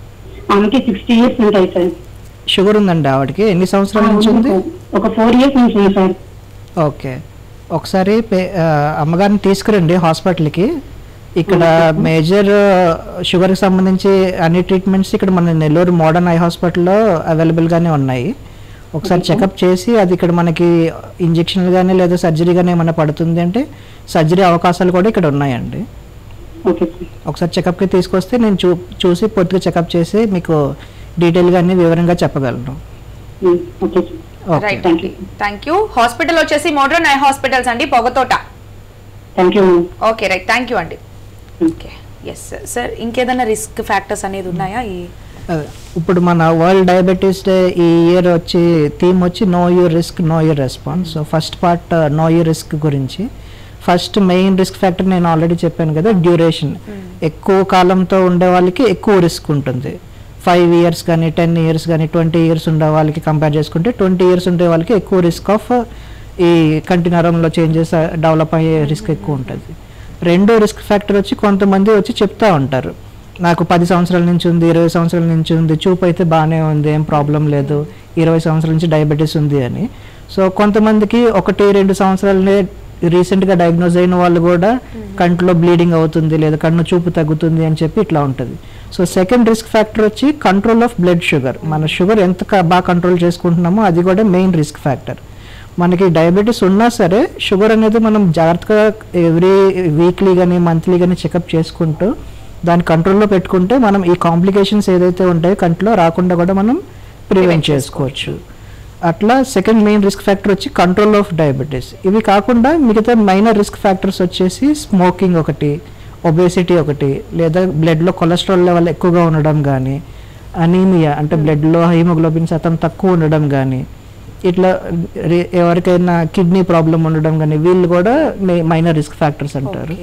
ఆమెకి సిక్స్టీ ఇయర్స్ ఉంటాయి సార్ షుగర్ ఉందండి ఆవిడకి ఎన్ని సంవత్సరాల నుంచి ఉంది ఒక ఫోర్ ఇయర్స్ నుంచి ఉంది సార్ ఓకే ఒకసారి పే- ఆ, అమ్మగారిని తీసుకురండి హాస్పిటల్కి ఇక్కడ మేజర్ షుగర్కి సంబంధించి అన్ని ట్రీట్మెంట్స్ ఇక్కడ మన నెల్లూరు మోడర్న్ ఐ హాస్పిటల్లో అవైలబుల్గానే ఉన్నాయి ఒకసారి చెకప్ చేసి అది ఇక్కడ మనకి ఇంజక్షన్లు కానీ లేదా సర్జరీ కానీ ఏమైనా పడుతుంది అంటే సర్జరీ అవకాశాలు కూడా ఇక్కడ ఉన్నాయండి ఓకే సార్ ఒకసారి చెకప్కి తీసుకొస్తే నేను చూ చూసి పూర్తిగా చెకప్ చేసి మీకు డీటెయిల్గా అన్ని వివరంగా చెప్పగలను um, okay sir okay right అండి థ్యాంక్ యూ హాస్పిటల్ వచ్చేసి మోడ్రన్ ఐ హాస్పిటల్స్ అండి Pogathota thank you okay right thank you అండి ఓకే ఎస్ సార్ ఇంకేదైనా రిస్క్ ఫ్యాక్టర్స్ అనేది ఉన్నాయా ఈ అదే. ఇప్పుడు మన వరల్డ్ డయాబెటీస్ డే ఈ ఇయర్ వచ్చి థీమ్ వచ్చి know your risk know your response so first part know your risk గురించి ఫస్ట్ మెయిన్ రిస్క్ ఫ్యాక్టర్ నేను ఆల్రెడీ చెప్పాను కదా డ్యూరేషన్ ఎక్కువ కాలంతో ఉండే వాళ్ళకి ఎక్కువ రిస్క్ ఉంటుంది ఫైవ్ ఇయర్స్ కానీ టెన్ ఇయర్స్ కానీ ట్వంటీ ఇయర్స్ ఉండే వాళ్ళకి కంపేర్ చేసుకుంటే ట్వంటీ ఇయర్స్ ఉండే వాళ్ళకి ఎక్కువ రిస్క్ ఆఫ్ ఈ కంటి నరంలో చేంజెస్ డెవలప్ అయ్యే రిస్క్ ఎక్కువ ఉంటుంది రెండో రిస్క్ ఫ్యాక్టర్ వచ్చి కొంతమంది వచ్చి చెప్తా ఉంటారు నాకు పది సంవత్సరాల నుంచి ఉంది ఇరవై సంవత్సరాల నుంచి ఉంది చూపు అయితే బాగానే ఉంది ఏం ప్రాబ్లం లేదు ఇరవై సంవత్సరాల నుంచి డయాబెటీస్ ఉంది అని సో కొంతమందికి ఒకటి రెండు సంవత్సరాలనే రీసెంట్గా డయాగ్నోజ్ అయిన వాళ్ళు కూడా కంట్లో బ్లీడింగ్ అవుతుంది లేదా కన్ను చూపు తగ్గుతుంది అని చెప్పి ఇట్లా ఉంటుంది సో సెకండ్ రిస్క్ ఫ్యాక్టర్ వచ్చి కంట్రోల్ ఆఫ్ బ్లడ్ షుగర్ మన షుగర్ ఎంత క- బాగా కంట్రోల్ చేసుకుంటున్నామో అది కూడా మెయిన్ రిస్క్ ఫ్యాక్టర్ మనకి డయాబెటీస్ ఉన్నా సరే షుగర్ అనేది మనం జాగ్రత్తగా ఎవ్రీ వీక్లీ కానీ మంత్లీ కానీ చెకప్ చేసుకుంటూ దాన్ని కంట్రోల్లో పెట్టుకుంటే మనం ఈ కాంప్లికేషన్స్ ఏదైతే ఉంటాయో కంట్లో రాకుండా కూడా మనం ప్రివెంట్ చేసుకోవచ్చు అట్లా సెకండ్ మెయిన్ రిస్క్ ఫ్యాక్టర్ వచ్చి కంట్రోల్ ఆఫ్ డయాబెటీస్ ఇవి కాకుండా మిగతా మైనర్ రిస్క్ ఫ్యాక్టర్స్ వచ్చేసి స్మోకింగ్ ఒకటి ఒబేసిటీ ఒకటి లేదా బ్లడ్లో కొలెస్ట్రాల్ లెవెల్ ఎక్కువగా ఉండడం కానీ అనీమియా అంటే బ్లడ్లో హీమోగ్లోబిన్ శాతం తక్కువ ఉండడం కానీ ఇట్లా రే- ఎవరికైనా కిడ్నీ ప్రాబ్లం ఉండడం కానీ వీళ్ళు కూడా మైనర్ రిస్క్ ఫ్యాక్టర్స్ అంటారు Okay.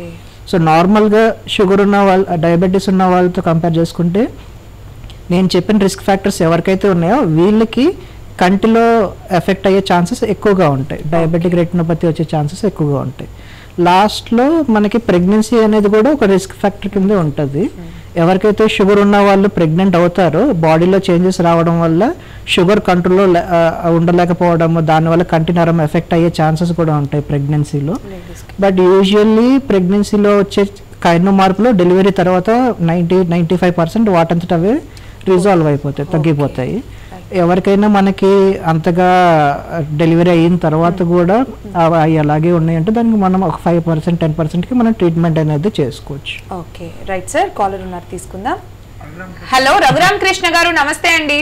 సో నార్మల్గా షుగర్ ఉన్న వాళ్ళు డయాబెటీస్ ఉన్న వాళ్ళతో కంపేర్ చేసుకుంటే నేను చెప్పిన రిస్క్ ఫ్యాక్టర్స్ ఎవరికైతే ఉన్నాయో వీళ్ళకి కంటిలో ఎఫెక్ట్ అయ్యే ఛాన్సెస్ ఎక్కువగా ఉంటాయి డయాబెటిక్ రెటినోపతి వచ్చే ఛాన్సెస్ ఎక్కువగా ఉంటాయి లాస్ట్లో మనకి ప్రెగ్నెన్సీ అనేది కూడా ఒక రిస్క్ ఫ్యాక్టర్ కింద ఉంటుంది ఎవరికైతే షుగర్ ఉన్న వాళ్ళు ప్రెగ్నెంట్ అవుతారో బాడీలో చేంజెస్ రావడం వల్ల షుగర్ కంట్రోల్లో ఉండలేకపోవడం దానివల్ల కంటి నరం ఎఫెక్ట్ అయ్యే ఛాన్సెస్ కూడా ఉంటాయి ప్రెగ్నెన్సీలో బట్ యూజువల్లీ ప్రెగ్నెన్సీలో వచ్చే కైన్న మార్పులు డెలివరీ తర్వాత నైంటీ నైంటీ ఫైవ్ పర్సెంట్ వాటంతట అవే రిజాల్వ్ అయిపోతాయి తగ్గిపోతాయి ఎవరికైనా మనకి అంతగా డెలివరీ అయిన తర్వాత కూడా అవి అవి అలాగే ఉన్నాయంటే దానికి మనం ఒక ఫైవ్ పర్సెంట్ టెన్ పర్సెంట్కి మనం ట్రీట్మెంట్ అనేది చేసుకోవచ్చు ఓకే రైట్ సార్ కాలర్ ఉన్నారు తీసుకుందాం హలో రఘురామ్ కృష్ణ గారు నమస్తే అండి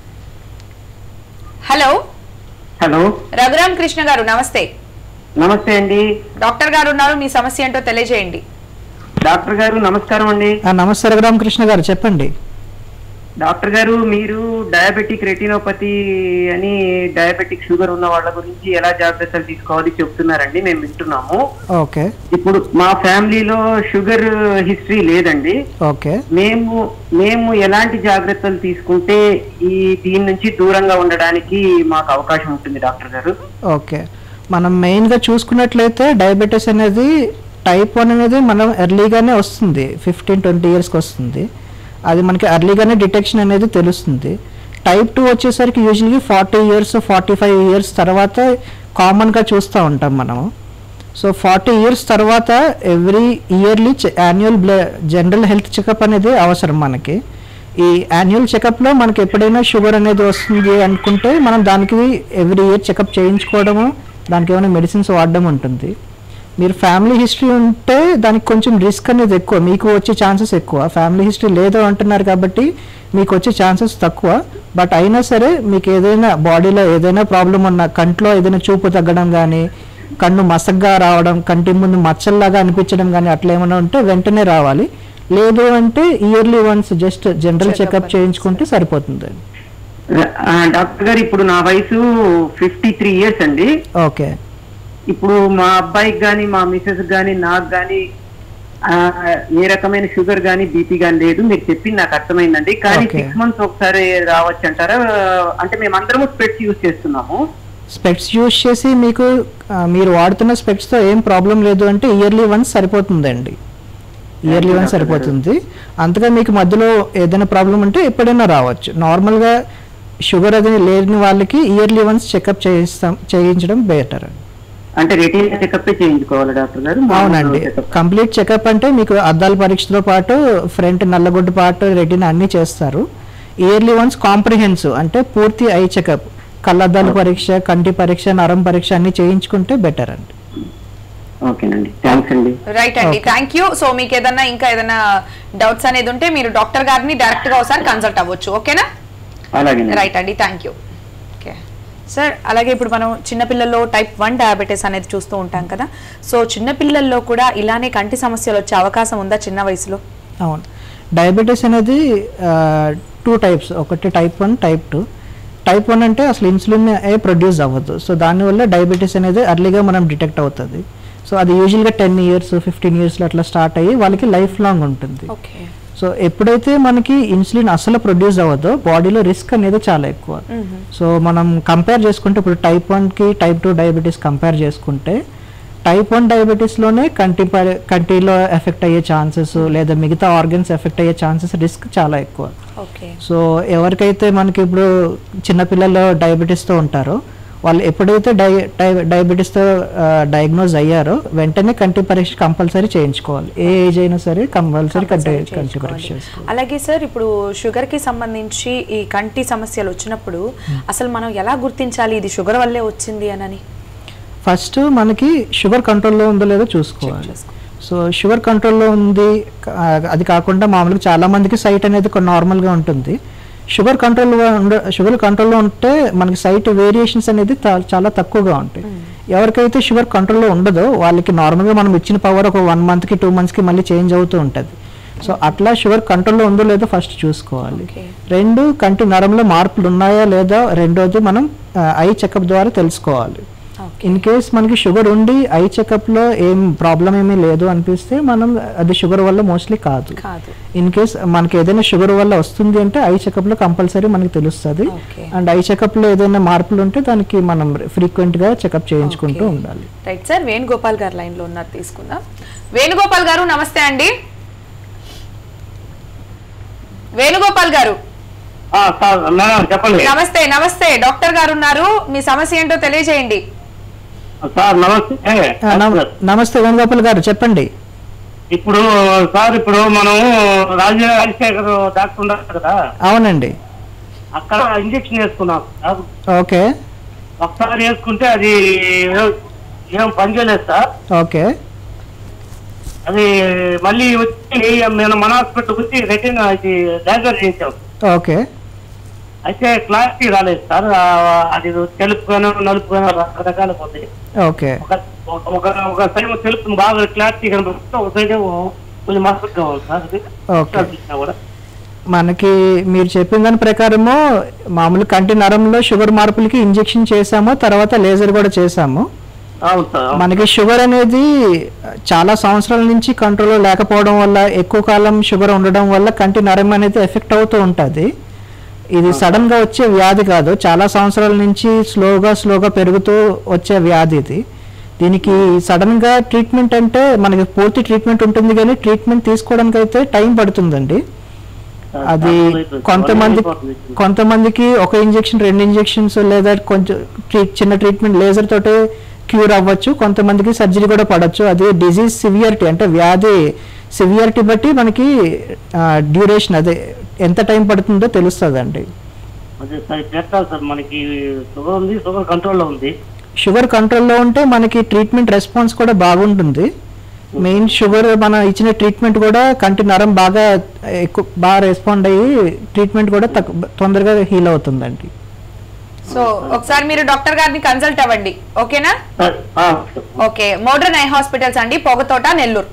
హలో హలో రఘురామ్ కృష్ణ గారు నమస్తే నమస్తే అండి డాక్టర్ గారు ఉన్నారు మీ సమస్య ఏంటో తెలియజేయండి డాక్టర్ గారు నమస్కారం అండి ఆ, నమస్తే రఘురామకృష్ణ గారు చెప్పండి డాక్టర్ గారు మీరు డయాబెటిక్ రెటినోపతి అని డయాబెటిక్ షుగర్ ఉన్న వాళ్ళ గురించి ఎలా జాగ్రత్తలు తీసుకోవాలి చెప్తున్నారండి మేము వింటున్నాము ఓకే ఇప్పుడు మా ఫ్యామిలీలో షుగర్ హిస్టరీ లేదండి ఓకే మేము మేము ఎలాంటి జాగ్రత్తలు తీసుకుంటే ఈ దీని నుంచి దూరంగా ఉండడానికి మాకు అవకాశం ఉంటుంది డాక్టర్ గారు ఓకే మనం మెయిన్గా చూసుకున్నట్లయితే డయాబెటీస్ అనేది టైప్ వన్ అనేది మనం ఎర్లీగానే వస్తుంది ఫిఫ్టీన్ ట్వంటీ ఇయర్స్కి వస్తుంది అది మనకి ఎర్లీగానే డిటెక్షన్ అనేది తెలుస్తుంది టైప్ టూ వచ్చేసరికి యూజువల్గా forty years forty five years తర్వాత కామన్గా చూస్తూ ఉంటాం మనము సో ఫార్టీ ఇయర్స్ తర్వాత ఎవ్రీ ఇయర్లీ యాన్యువల్ బ్ల జనరల్ హెల్త్ చెకప్ అనేది అవసరం మనకి ఈ యాన్యువల్ చెకప్లో మనకి ఎప్పుడైనా షుగర్ అనేది వస్తుంది అనుకుంటే మనం దానికి ఎవ్రీ ఇయర్ చెకప్ చేయించుకోవడము దానికి ఏమైనా మెడిసిన్స్ వాడడం ఉంటుంది మీరు ఫ్యామిలీ హిస్టరీ ఉంటే దానికి కొంచెం రిస్క్ అనేది ఎక్కువ మీకు వచ్చే ఛాన్సెస్ ఎక్కువ ఫ్యామిలీ హిస్టరీ లేదు అంటున్నారు కాబట్టి మీకు వచ్చే ఛాన్సెస్ తక్కువ బట్ అయినా సరే మీకు ఏదైనా బాడీలో ఏదైనా ప్రాబ్లం ఉన్న కంట్లో ఏదైనా చూపు తగ్గడం కానీ కన్ను మసగ్గా రావడం కంటి ముందు మచ్చల్లాగా అనిపించడం కానీ అట్లా ఏమైనా ఉంటే వెంటనే రావాలి లేదు అంటే yearly once just general checkup చేయించుకుంటే సరిపోతుంది ఆ, డాక్టర్ గారు ఇప్పుడు నా వయసు ఫిఫ్టీ త్రీ ఇయర్స్ అండి ఓకే ఇప్పుడు మా అబ్బాయికి కానీ మా మిసెస్ కానీ నాకు కానీ ఏ రకమైన షుగర్ కానీ బీపీ కానీ లేదు మీరు చెప్పింది నాకు అర్థమైందండి కానీ Okay. సిక్స్ మంత్స్ ఒకసారి రావచ్చు అంటారా అంటే మేమందరము స్పెట్స్ యూజ్ చేస్తున్నాము స్పెక్ట్స్ యూజ్ చేసి మీకు ఆ, మీరు వాడుతున్న స్పెక్ట్స్తో ఏం ప్రాబ్లం లేదు అంటే ఇయర్లీ వన్స్ సరిపోతుందండి ఇయర్లీ వన్స్ సరిపోతుంది అంతగా మీకు మధ్యలో ఏదైనా ప్రాబ్లం ఉంటే ఎప్పుడైనా రావచ్చు నార్మల్గా షుగర్ అది లేని వాళ్ళకి ఇయర్లీ వన్స్ చెకప్ చేయిస్తాం చేయించడం బెటర్ అంటే రెటీనా చెకప్ చేయించుకోవాలి డాక్టర్ గారు అవునండి కంప్లీట్ చెకప్ అంటే మీకు అద్దాల పరీక్షతో పాటు ఫ్రంట్ నల్లగొడ్డు పాటు రెటీనా అన్నీ చేస్తారు ఇయర్లీ వన్స్ కాంప్రిహెన్సివ్ అంటే పూర్తి ఐ చెకప్ కళ్ళద్దాల పరీక్ష కంటి పరీక్ష నరం పరీక్ష అన్ని చేయించుకుంటే బెటర్ అండి ఓకేనండి థ్యాంక్స్ అండి రైట్ అండి థ్యాంక్ యూ సో మీకు ఏదైనా ఇంకా ఏదైనా డౌట్స్ అనేది ఉంటే మీరు డాక్టర్ గారిని డైరెక్ట్ గా ఒకసారి కన్సల్ట్ అవ్వచ్చు ఓకేనా అలాగే రైట్ అండి థ్యాంక్ యూ ఓకే సార్ అలాగే ఇప్పుడు మనం చిన్నపిల్లల్లో టైప్ వన్ డయాబెటీస్ అనేది చూస్తూ ఉంటాం కదా సో చిన్నపిల్లల్లో కూడా ఇలానే కంటి సమస్యలు వచ్చే అవకాశం ఉందా చిన్న వయసులో అవును డయాబెటీస్ అనేది టూ టైప్స్ ఒకటి type one type two type one అంటే అసలు ఇన్సులిన్ ఏ ప్రొడ్యూస్ అవ్వదు సో దానివల్ల డయాబెటీస్ అనేది అర్లీగా మనం డిటెక్ట్ అవుతుంది సో అది యూజువల్గా టెన్ ఇయర్స్ ఫిఫ్టీన్ ఇయర్స్లో అట్లా స్టార్ట్ అయ్యి వాళ్ళకి లైఫ్ లాంగ్ ఉంటుంది ఓకే సో ఎప్పుడైతే మనకి ఇన్సులిన్ అసలు ప్రొడ్యూస్ అవ్వదో బాడీలో రిస్క్ అనేది చాలా ఎక్కువ సో మనం కంపేర్ చేసుకుంటే ఇప్పుడు టైప్ వన్కి టైప్ టూ డయాబెటీస్ కంపేర్ చేసుకుంటే టైప్ వన్ డయాబెటీస్లోనే కంటి పరి- కంటిలో ఎఫెక్ట్ అయ్యే ఛాన్సెస్ లేదా మిగతా ఆర్గన్స్ ఎఫెక్ట్ అయ్యే ఛాన్సెస్ రిస్క్ చాలా ఎక్కువ ఓకే సో ఎవరికైతే మనకి ఇప్పుడు చిన్నపిల్లలు డయాబెటీస్తో ఉంటారో వాళ్ళు ఎప్పుడైతే డై డై డయాబెటీస్తో డయాగ్నోజ్ అయ్యారో వెంటనే కంటి పరీక్ష కంపల్సరీ చేయించుకోవాలి ఏ ఏజ్ అయినా సరే కంపల్సరీ కంటి కంటి పరీక్ష చేసుకోవాలి అలాగే సార్ ఇప్పుడు షుగర్ కి సంబంధించి ఈ కంటి సమస్యలు వచ్చినప్పుడు అసలు మనం ఎలా గుర్తించాలి ఇది షుగర్ వల్లే వచ్చింది అని ఫస్ట్ మనకి షుగర్ కంట్రోల్లో ఉందో లేదో చూసుకోవాలి సో షుగర్ కంట్రోల్లో ఉంది క- ఆ, అది కాకుండా మామూలుగా చాలా మందికి సైట్ అనేది కొన్ని నార్మల్గా ఉంటుంది షుగర్ కంట్రోల్గా ఉండ షుగర్ కంట్రోల్లో ఉంటే మనకి సైట్ వేరియేషన్స్ అనేది తా- చాలా తక్కువగా ఉంటాయి ఎవరికైతే షుగర్ కంట్రోల్లో ఉండదో వాళ్ళకి నార్మల్గా మనం ఇచ్చిన పవర్ ఒక వన్ మంత్కి టూ మంత్స్కి మళ్ళీ చేంజ్ అవుతూ ఉంటుంది సో అట్లా షుగర్ కంట్రోల్లో ఉందో లేదో ఫస్ట్ చూసుకోవాలి రెండు కంటి నరంలో మార్పులు ఉన్నాయా లేదా రెండోది మనం ఐ చెకప్ ద్వారా తెలుసుకోవాలి ఇన్ కేస్ మనకి షుగర్ ఉండి ఐ చెకప్లో ఏం ప్రాబ్లం ఏమీ లేదు అనిపిస్తే మనం అది షుగర్ వల్ల మోస్ట్లీ కాదు కాదు ఇన్ కేస్ మనకి ఏదైనా షుగర్ వల్ల వస్తుంది అంటే ఐ చెకప్లో కంపల్సరీ మనకి తెలుస్తుంది Okay. అండ్ ఐ చెకప్లో ఏదైనా మార్పులు ఉంటే దానికి మనం ఫ్రీక్వెంట్గా చెకప్ చేయించుకుంటూ ఉండాలి రైట్ సార్ వేణుగోపాల్ గారు లైన్ లో ఉన్నారు తీసుకుందాం వేణుగోపాల్ గారు నమస్తే అండి వేణుగోపాల్ గారు ఆ, సార్ మేడం చెప్పండి నమస్తే నమస్తే డాక్టర్ గారు ఉన్నారు మీ సమస్య ఏంటో తెలియజేయండి సార్ నమస్తే ఆ, నమ- నమస్తే వేణుగోపాల్ గారు చెప్పండి ఇప్పుడు సార్ ఇప్పుడు మనం రాజు రాజశేఖర్ డాక్టర్ ఉన్నారు కదా అవునండి అక్కడ ఇంజక్షన్ వేసుకున్నాం సార్ ఓకే ఒకసారి వేసుకుంటే అది ఏ- ఏం పని చేయలేదు సార్ ఓకే అది మళ్ళీ వచ్చి నేను మన హాస్పిటల్ వచ్చి రెటీన్ ఇది డయాగ్నోస్ చేయించాం ఓకే అయితే క్లారిటీ రాలేదు సార్ ఆ, అది తెలుపుగాను నలుపుగాను రకరకాల పోతాయి ఓకే ఒక ఒక ఒక సైడ్ తెలుపు బాగా క్లారిటీ కనబడుతుంది ఒక సైడ్ ఏమో కొంచెం మసకగా ఉంది సార్ అది ఓకే. చూసినా కూడా మనకి మీరు చెప్పిన దాని ప్రకారము మామూలు కంటి నరంలో షుగర్ మార్పులకి ఇంజెక్షన్ చేసాము తర్వాత లేజర్ కూడా చేసాము అవును సార్ అవును. మనకి షుగర్ అనేది చాలా సంవత్సరాల నుంచి కంట్రోల్లో లేకపోవడం వల్ల ఎక్కువ కాలం షుగర్ ఉండడం వల్ల కంటి నరం అనేది ఎఫెక్ట్ అవుతూ ఉంటుంది ఇది సడన్ గా వచ్చే వ్యాధి కాదు చాలా సంవత్సరాల నుంచి స్లోగా స్లోగా పెరుగుతూ వచ్చే వ్యాధి ఇది దీనికి సడన్ గా ట్రీట్మెంట్ అంటే మనకి పూర్తి ట్రీట్మెంట్ ఉంటుంది కానీ ట్రీట్మెంట్ తీసుకోవడానికి అయితే టైం పడుతుందండి అది కొంతమంది కొంతమందికి ఒక ఇంజెక్షన్ రెండు ఇంజెక్షన్స్ లేదా కొంచెం ట్రీట్ చిన్న ట్రీట్మెంట్ లేజర్ తోటే క్యూర్ అవ్వచ్చు కొంతమందికి సర్జరీ కూడా పడవచ్చు అది డిజీజ్ సివియరిటీ అంటే వ్యాధి సివియరిటీ బట్టి మనకి డ్యూరేషన్ అదే ఎంత టైం పడుతుందో తెలుస్తుందండి అదే సార్ ఇప్పుడు ఎట్లా సార్ మనకి షుగర్ ఉంది షుగర్ కంట్రోల్లో ఉంది షుగర్ కంట్రోల్లో ఉంటే మనకి ట్రీట్మెంట్ రెస్పాన్స్ కూడా బాగుంటుంది మెయిన్ షుగర్ మన ఇచ్చిన ట్రీట్మెంట్ కూడా కంటి నరం బాగా ఎక్కువ బాగా రెస్పాండ్ అయ్యి ట్రీట్మెంట్ కూడా తక్కు- తొందరగా హీల్ అవుతుందండి సో ఒకసారి మీరు డాక్టర్ గారిని కన్సల్ట్ అవ్వండి ఓకేనా సరే ఆ, ఓకే మోడర్న్ ఐ హాస్పిటల్స్ అండి పొగతోట నెల్లూరు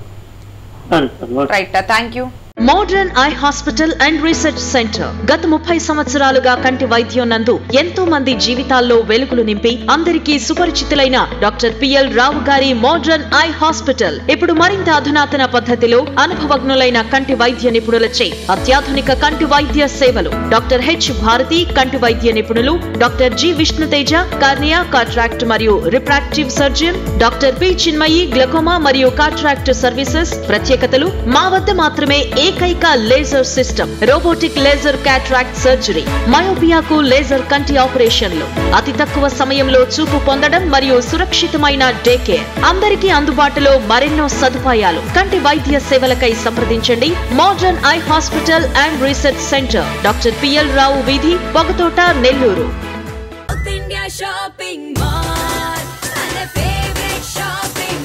సరే sir okay. Right thank you modern eye hospital and research centre గత ముప్పై సంవత్సరాలుగా కంటి వైద్యం నందు ఎంతో మంది జీవితాల్లో వెలుగులు నింపి అందరికీ సుపరిచితులైన డాక్టర్ పిఎల్ రావు గారి మోడర్న్ ఐ హాస్పిటల్ ఇప్పుడు మరింత అధునాతన పద్ధతిలో అనుభవజ్ఞులైన కంటి వైద్య నిపుణులచే అత్యాధునిక కంటి వైద్య సేవలు డాక్టర్ హెచ్ భారతి కంటి వైద్య నిపుణులు doctor G Vishnuteja cornea cataract మరియు refractive surgeon doctor P Chinmayi glaucoma మరియు కాట్రాక్ట్ సర్వీసెస్ ప్రత్యేకతలు మా వద్ద మాత్రమే ఏకైక laser system robotic laser cataract surgery మయోపియాకు లేజర్ కంటి ఆపరేషన్లు అతి తక్కువ సమయంలో చూపు పొందడం మరియు సురక్షితమైన డే కేర్ అందరికీ అందుబాటులో మరెన్నో సదుపాయాలు కంటి వైద్య సేవలకై సంప్రదించండి modern eye hospital and research centre doctor PL Rao వీధి Pogathota Nellore South India Shopping Mall. And a favorite shopping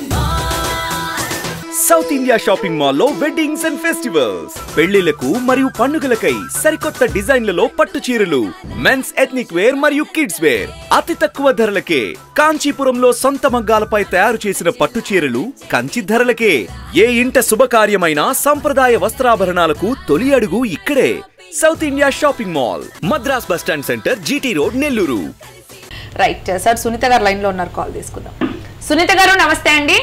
mall. South India Shopping మాల్లో వెడ్డింగ్స్ అండ్ ఫెస్టివల్స్ పెళ్లిలకు మరియు పండుగలకై సరికొత్త డిజైన్లలో పట్టు చీరలు మెన్స్ ఎథ్నిక్ వేర్ మరియు కిడ్స్ వేర్ అతి తక్కువ ధరలకే కాంచీపురంలో సొంత మగ్గాలపై తయారు చేసిన పట్టు చీరలు కంచి ధరలకే ఏ ఇంట శుభకార్యమైన సంప్రదాయ వస్త్రాభరణాలకు తొలి అడుగు ఇక్కడే South India Shopping Mall Madras bus stand centre GT road Nellore right sir Sunitha గారు లైన్ లో ఉన్నారు కాల్ తీసుకుందాం సునీత గారు నమస్తే అండి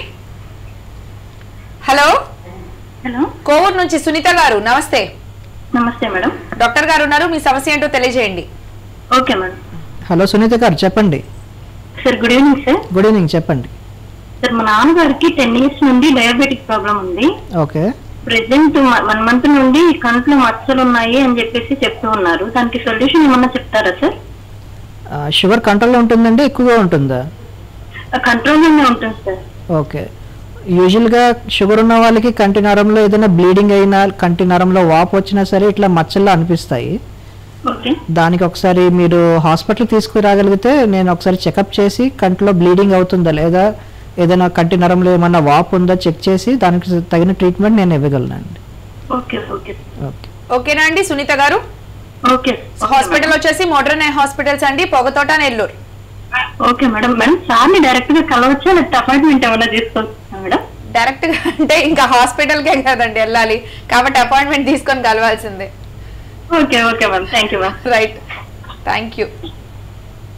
హలో హలో కోవూరు నుంచి సునీత గారు నమస్తే నమస్తే మేడం డాక్టర్ గారు ఉన్నారు మీ సమస్య ఏంటో తెలియజేయండి ఓకే మేడం హలో సునీత గారు చెప్పండి sir good evening sir good evening చెప్పండి సార్ మా నాన్నగారికి టెన్ ఇయర్స్ నుండి డయాబెటిక్ ప్రాబ్లం ఉంది ఓకే ప్రెసెంట్ వన్ మంత్ నుండి కంట్లో మచ్చలు ఉన్నాయి అని చెప్పేసి చెప్తూ ఉన్నారు దానికి సొల్యూషన్ ఏమన్నా చెప్తారా సార్ ఆ, షుగర్ కంట్రోల్లో ఉంటుందండి ఎక్కువగా ఉంటుందా కంట్రోల్లోనే ఉంటుంది సార్ ఓకే యూజువల్గా షుగర్ ఉన్న వాళ్ళకి కంటి నరంలో ఏదైనా బ్లీడింగ్ అయినా కంటి నరంలో వాపు వచ్చినా సరే ఇట్లా మచ్చల్లో అనిపిస్తాయి ఓకే దానికి ఒకసారి మీరు హాస్పిటల్ తీసుకురాగలిగితే నేను ఒకసారి చెకప్ చేసి కంటిలో బ్లీడింగ్ అవుతుందా లేదా ఏదైనా కంటి నరంలో ఏమన్నా వాపు ఉందా చెక్ చేసి దానికి తగిన ట్రీట్మెంట్ నేను ఇవ్వగలనండి ఓకే ఓకే ఓకే ఓకేనా అండి సునీత గారు ఓకే హాస్పిటల్ వచ్చేసి మోడర్న్ ఐ హాస్పిటల్స్ అండి Pogathota Nellore okay madam madam సార్ని డైరెక్ట్ గా కలవచ్చా లేకపోతే అపాయింట్మెంట్ ఏమైనా తీసుకోవచ్చా మేడం డైరెక్ట్ గా అంటే ఇంకా హాస్పిటల్ కే కదండి వెళ్ళాలి కాబట్టి అపాయింట్మెంట్ తీసుకొని కలవాల్సిందే okay okay madam thank you ma'am right thank you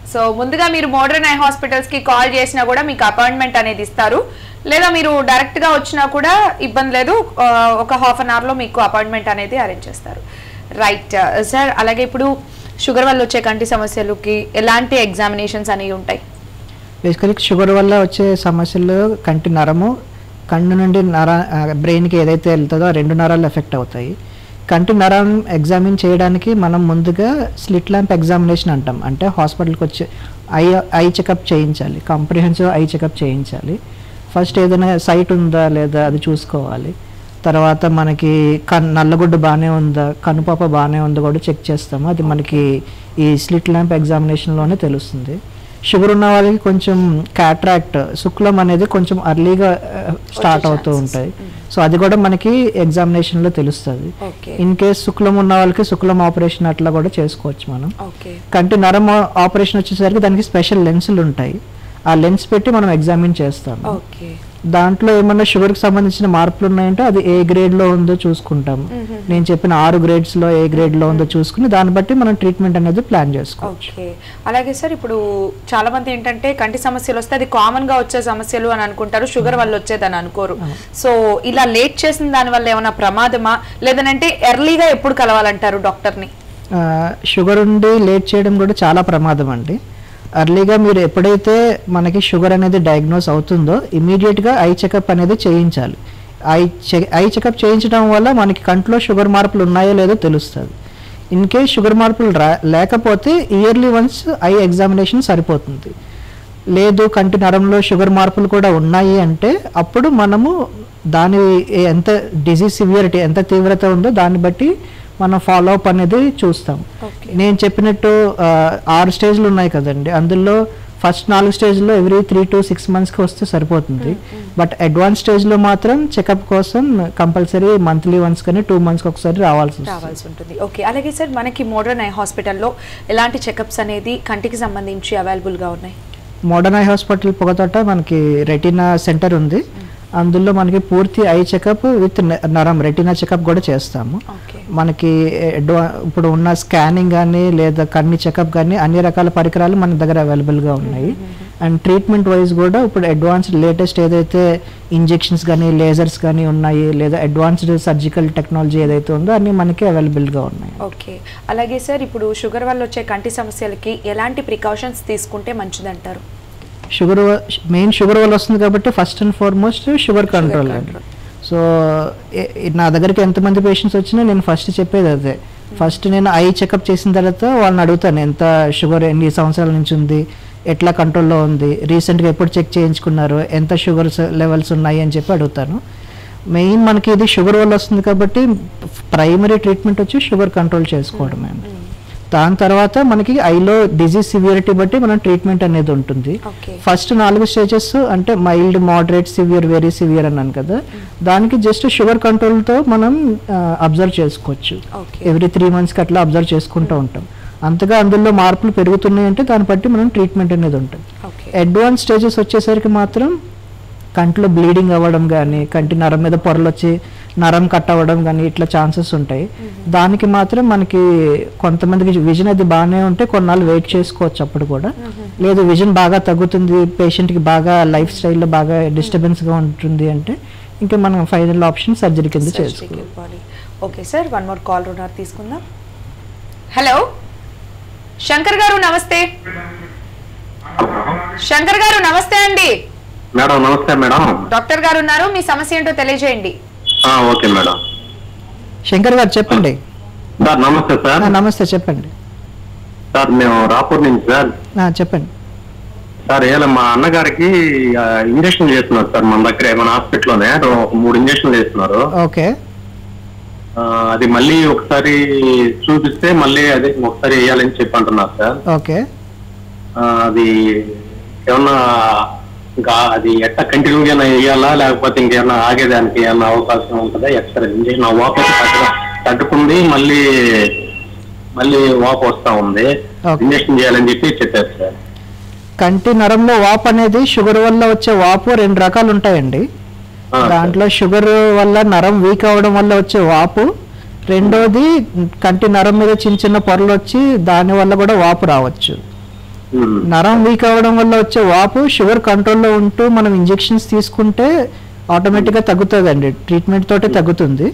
so ముందుగా మీరు మోడర్న్ ఐ హాస్పిటల్స్ కి కాల్ చేసినా కూడా మీకు అపాయింట్మెంట్ అనేది ఇస్తారు లేదా మీరు డైరెక్ట్ గా వచ్చినా కూడా ఇబ్బంది లేదు ఆ, ఒక హాఫ్ అన్ అవర్ లో మీకు అపాయింట్మెంట్ అనేది అరేంజ్ చేస్తారు రైట్ సార్ అలాగే ఇప్పుడు షుగర్ వల్ల వచ్చే కంటి సమస్యలకి ఎలాంటి ఎగ్జామినేషన్స్ అనేవి ఉంటాయి బేసికలీ షుగర్ వల్ల వచ్చే సమస్యలు కంటి నరము కన్ను నుండి నర బ్రెయిన్కి ఏదైతే వెళ్తుందో ఆ రెండు నరాలు ఎఫెక్ట్ అవుతాయి కంటి నరం ఎగ్జామిన్ చేయడానికి మనం ముందుగా స్లిట్ ల్యాంప్ ఎగ్జామినేషన్ అంటాం అంటే హాస్పిటల్కి వచ్చి ఐ ఐ చెకప్ చేయించాలి కాంప్రిహెన్సివ్ ఐ చెకప్ చేయించాలి ఫస్ట్ ఏదైనా సైట్ ఉందా లేదా అది చూసుకోవాలి తర్వాత మనకి కన్ నల్లగుడ్డు బాగానే ఉందా కనుపాప బాగానే ఉందా కూడా చెక్ చేస్తాము అది మనకి ఈ స్లిట్ ల్యాంప్ ఎగ్జామినేషన్లోనే తెలుస్తుంది షుగర్ ఉన్న వాళ్ళకి కొంచెం క్యాట్రాక్ట్ శుక్లం అనేది కొంచెం అర్లీగా స్టార్ట్ అవుతూ ఉంటాయి సో అది కూడా మనకి ఎగ్జామినేషన్లో తెలుస్తుంది ఓకే ఇన్ కేస్ శుక్లం ఉన్న వాళ్ళకి శుక్లం ఆపరేషన్ అట్లా కూడా చేసుకోవచ్చు మనం ఓకే కంటి నరం ఆపరేషన్ వచ్చేసరికి దానికి స్పెషల్ లెన్సులు ఉంటాయి ఆ లెన్స్ పెట్టి మనం ఎగ్జామిన్ చేస్తాం ఓకే దాంట్లో ఏమన్నా షుగర్కి సంబంధించిన మార్పులు ఉన్నాయంటే అది ఏ గ్రేడ్లో ఉందో చూసుకుంటాం నేను చెప్పిన ఆరు గ్రేడ్స్లో ఏ గ్రేడ్లో ఉందో చూసుకుని దాన్ని బట్టి మనం ట్రీట్మెంట్ అనేది ప్లాన్ చేసుకోవచ్చు ఓకే అలాగే సార్ ఇప్పుడు చాలా మంది ఏంటంటే కంటి సమస్యలు వస్తే అది కామన్ గా వచ్చే సమస్యలు అని అనుకుంటారు షుగర్ వల్ల వచ్చేదని అనుకోరు సో ఇలా లేట్ చేసిన దాని వల్ల ఏమైనా ప్రమాదమా లేదనంటే ఎర్లీగా ఎప్పుడు కలవాలంటారు డాక్టర్ ని ఆ, షుగర్ ఉండి లేట్ చేయడం కూడా చాలా ప్రమాదం అండి అర్లీగా మీరు ఎప్పుడైతే మనకి షుగర్ అనేది డయాగ్నోస్ అవుతుందో ఇమీడియట్గా ఐ చెకప్ అనేది చేయించాలి ఐ చె ఐ చెకప్ చేయించడం వల్ల మనకి కంట్లో షుగర్ మార్పులు ఉన్నాయో లేదో తెలుస్తుంది ఇన్ కేస్ షుగర్ మార్పులు రా లేకపోతే ఇయర్లీ వన్స్ ఐ ఎగ్జామినేషన్ సరిపోతుంది లేదు కంటి నరంలో షుగర్ మార్పులు కూడా ఉన్నాయి అంటే అప్పుడు మనము దాని ఎంత డిజీజ్ సివియరిటీ ఎంత తీవ్రత ఉందో దాన్ని బట్టి మనం ఫాలో అప్ అనేది చూస్తాం నేను చెప్పినట్టు ఆ, ఆరు స్టేజ్లు ఉన్నాయి కదండి అందులో ఫస్ట్ నాలుగు స్టేజ్లో ఎవ్రీ త్రీ టు సిక్స్ మంత్స్కి వస్తే సరిపోతుంది బట్ అడ్వాన్స్ స్టేజ్లో మాత్రం చెకప్ కోసం కంపల్సరీ మంత్లీ వన్స్ కానీ టూ మంత్స్కి ఒకసారి రావాల్సి వస్తుంది రావాల్సి ఉంటుంది ఓకే అలాగే సార్ మనకి మోడర్న్ ఐ హాస్పిటల్లో ఎలాంటి చెకప్స్ అనేది కంటికి సంబంధించి అవైలబుల్ గా ఉన్నాయి మోడర్న్ ఐ హాస్పిటల్ పొగతోట మనకి రెటీనా సెంటర్ ఉంది అందులో మనకి పూర్తి ఐ చెకప్ విత్ నరం రెటీనా చెకప్ కూడా చేస్తాము ఓకే మనకి అడ్వా ఇప్పుడు ఉన్న స్కానింగ్ కానీ లేదా కన్ని చెకప్ కానీ అన్ని రకాల పరికరాలు మన దగ్గర అవైలబుల్గా ఉన్నాయి అండ్ ట్రీట్మెంట్ వైజ్ కూడా ఇప్పుడు అడ్వాన్స్డ్ లేటెస్ట్ ఏదైతే ఇంజెక్షన్స్ కానీ లేజర్స్ కానీ ఉన్నాయి లేదా అడ్వాన్స్డ్ సర్జికల్ టెక్నాలజీ ఏదైతే ఉందో అన్నీ మనకి అవైలబుల్గా ఉన్నాయి ఓకే అలాగే సార్ ఇప్పుడు షుగర్ వల్ల వచ్చే కంటి సమస్యలకి ఎలాంటి ప్రికాషన్స్ తీసుకుంటే మంచిదంటారు షుగర్ మెయిన్ షుగర్ వల్ల వస్తుంది కాబట్టి first and foremost sugar control అండి సో ఏ- నా దగ్గరికి ఎంతమంది పేషెంట్స్ వచ్చినా నేను ఫస్ట్ చెప్పేది అదే ఫస్ట్ నేను ఐ చెకప్ చేసిన తర్వాత వాళ్ళని అడుగుతాను ఎంత షుగర్ ఎన్ని సంవత్సరాల నుంచి ఉంది ఎట్లా కంట్రోల్లో ఉంది రీసెంట్గా ఎప్పుడు చెక్ చేయించుకున్నారు ఎంత షుగర్ లెవెల్స్ ఉన్నాయి అని చెప్పి అడుగుతాను మెయిన్ మనకి ఇది షుగర్ వల్ల వస్తుంది కాబట్టి ప్రైమరీ ట్రీట్మెంట్ వచ్చి షుగర్ కంట్రోల్ చేసుకోవడమే అండి దాని తర్వాత మనకి ఐలో డిజీజ్ సివియరిటీ బట్టి మనం ట్రీట్మెంట్ అనేది ఉంటుంది ఓకే ఫస్ట్ నాలుగు స్టేజెస్ అంటే mild moderate severe very severe అన్నాను కదా దానికి జస్ట్ షుగర్ కంట్రోల్తో మనం అబ్జర్వ్ చేసుకోవచ్చు ఓకే ఎవ్రీ త్రీ మంత్స్కి అట్లా అబ్జర్వ్ చేసుకుంటూ ఉంటాం అంతగా అందులో మార్పులు పెరుగుతున్నాయి అంటే దాన్ని బట్టి మనం ట్రీట్మెంట్ అనేది ఉంటుంది ఓకే అడ్వాన్స్ స్టేజెస్ వచ్చేసరికి మాత్రం కంట్లో బ్లీడింగ్ అవ్వడం కానీ కంటి నరం మీద పొరలు వచ్చి నరం కట్ అవ్వడం కానీ ఇట్లా ఛాన్సెస్ ఉంటాయి దానికి మాత్రం మనకి కొంతమందికి విజన్ అది బాగానే ఉంటే కొన్నాళ్ళు వెయిట్ చేసుకోవచ్చు అప్పుడు కూడా లేదు విజన్ బాగా తగ్గుతుంది పేషెంట్కి బాగా లైఫ్ స్టైల్లో బాగా డిస్టర్బెన్స్గా ఉంటుంది అంటే ఇంకా మనం ఫైనల్ ఆప్షన్ సర్జరీ కింద చేసుకోవాలి ఇవ్వాలి okay sir one more call ఉన్నారు తీసుకుందాం హలో శంకర్ గారు నమస్తే శంకర్ గారు నమస్తే అండి మేడం నమస్తే మేడం డాక్టర్ గారు ఉన్నారు మీ సమస్య ఏంటో తెలియజేయండి ఆ, ఓకే మేడం శంకర్ గారు చెప్పండి సార్ నమస్తే సార్ ఆ, నమస్తే చెప్పండి సార్ మేము రాపూర్ నుంచి సార్ ఆ, చెప్పండి సార్ ఇలా మా అన్నగారికి ఆ, ఇంజక్షన్ చేస్తున్నారు సార్ మన దగ్గర మన హాస్పిటల్లోనే ఒక మూడు ఇంజక్షన్లు చేస్తున్నారు ఓకే ఆ, అది మళ్ళీ ఒకసారి చూపిస్తే మళ్ళీ అదే ఒకసారి వేయాలని చెప్పి అంటున్నారు సార్ ఓకే ఆ, అది ఏమన్నా ఇంకా అది ఎట్లా కంటిన్యూగా వేయాలా లేకపోతే ఇంకేమన్నా ఆగేదానికి ఏమన్నా అవకాశం ఉంటుందా ఎక్స్ట్రా ఇంజక్షన్ ఆ వాపు అయితే తగ్గ- తగ్గుతుంది మళ్ళీ మళ్ళీ వాపు వస్తా ఉంది Okay. ఇంజక్షన్ చేయాలని చెప్పి చెప్పారు సార్ కంటి నరంలో వాపు అనేది షుగర్ వల్ల వచ్చే వాపు రెండు రకాలు ఉంటాయండి ఆ, దాంట్లో షుగర్ వల్ల నరం వీక్ అవడం వల్ల వచ్చే వాపు రెండోది కంటి నరం మీద చిన్న చిన్న పొరలు వచ్చి దాని వల్ల కూడా వాపు రావచ్చు నరం వీక్ అవ్వడం వల్ల వచ్చే వాపు షుగర్ కంట్రోల్లో ఉంటూ మనం ఇంజెక్షన్స్ తీసుకుంటే ఆటోమేటిక్గా తగ్గుతుందండి ట్రీట్మెంట్ తోటే తగ్గుతుంది